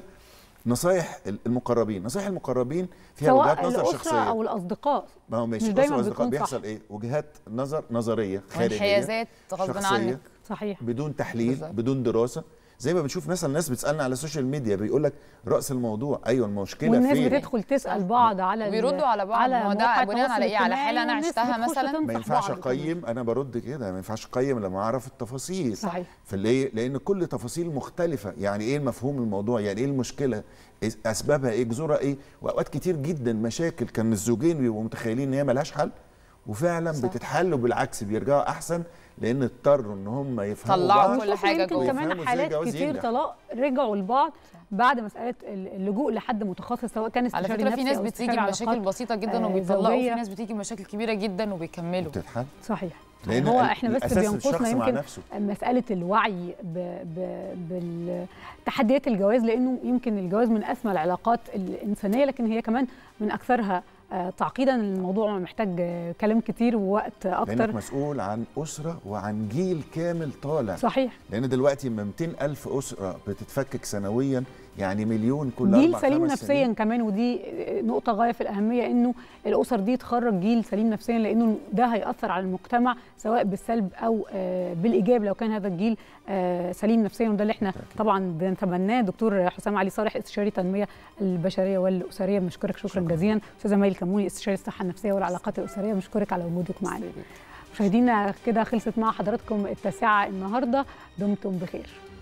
نصايح المقربين نصايح المقربين فيها وجهات سواء نظر الاسره شخصيه او الاصدقاء ما هو ماشي مش بص دايما الاصدقاء بيكون صح. بيحصل ايه وجهات نظر نظريه خارجيه وانحيازات غصب شخصية، عنك صحيح بدون تحليل بالظبط. بدون دراسه زي ما بنشوف مثلا ناس بتسالنا على السوشيال ميديا بيقول لك راس الموضوع ايوه المشكله والناس فين بتدخل تسال بعض على ال- وبيردوا على بعض. على ما هو ده مواقع بناء على التواصل إيه؟ على حالة أنا الاجتماعي، عشتها والناس بتخش مثلاً؟ تنصح ما ينفعش بعض كمان. اقيم انا برد كده ما ينفعش اقيم لما اعرف التفاصيل صحيح. فليه لان كل تفاصيل مختلفه يعني ايه مفهوم الموضوع يعني ايه المشكله إيه اسبابها ايه جذورها ايه واوقات كتير جدا مشاكل كان الزوجين بيبقوا متخيلين ان هي ملهاش حل وفعلا صح. بتتحل وبالعكس بيرجعوا احسن لان اضطروا ان هم يفهموا طلعوا بعض كل بشوف حاجة يمكن جوه. كمان ويفهموا إزاي حالات الجواز كتير ينجح. طلاق رجعوا لبعض بعد مساله اللجوء لحد متخصص سواء كان على استشاري فكره في نفسي ناس أو بتيجي استشاري بمشاكل علاقات. بسيطه جدا آه، وبيطلقوا وفي زوجية. ناس بتيجي بمشاكل كبيره جدا وبيكملوا بتتحل صحيح لأن هو ال- احنا بس الأساس بينقصنا الشخص مع يمكن نفسه. مساله الوعي ب... ب... بالتحديات الجواز لانه يمكن الجواز من اسمى العلاقات الانسانيه لكن هي كمان من اكثرها آه، تعقيدا الموضوع محتاج آه، كلام كتير ووقت لانك اكتر مسؤول عن اسره وعن جيل كامل طالع صحيح لان دلوقتي من 200 الف اسره بتتفكك سنويا يعني مليون كل جيل أربع سليم خمس نفسيا سنين. كمان ودي نقطة غاية في الأهمية إنه الأسر دي تخرج جيل سليم نفسيا لأنه ده هيأثر على المجتمع سواء بالسلب أو آه، بالإيجاب لو كان هذا الجيل آه، سليم نفسيا وده اللي احنا طبعا بنتمناه دكتور حسام علي صالح استشاري التنمية البشرية والأسرية بنشكرك شكرا, شكراً. جزيلا أستاذة مايل كموني استشاري الصحة النفسية والعلاقات الأسرية بنشكرك على وجودك معنا مشاهدينا كده خلصت مع حضراتكم التاسعة النهاردة دمتم بخير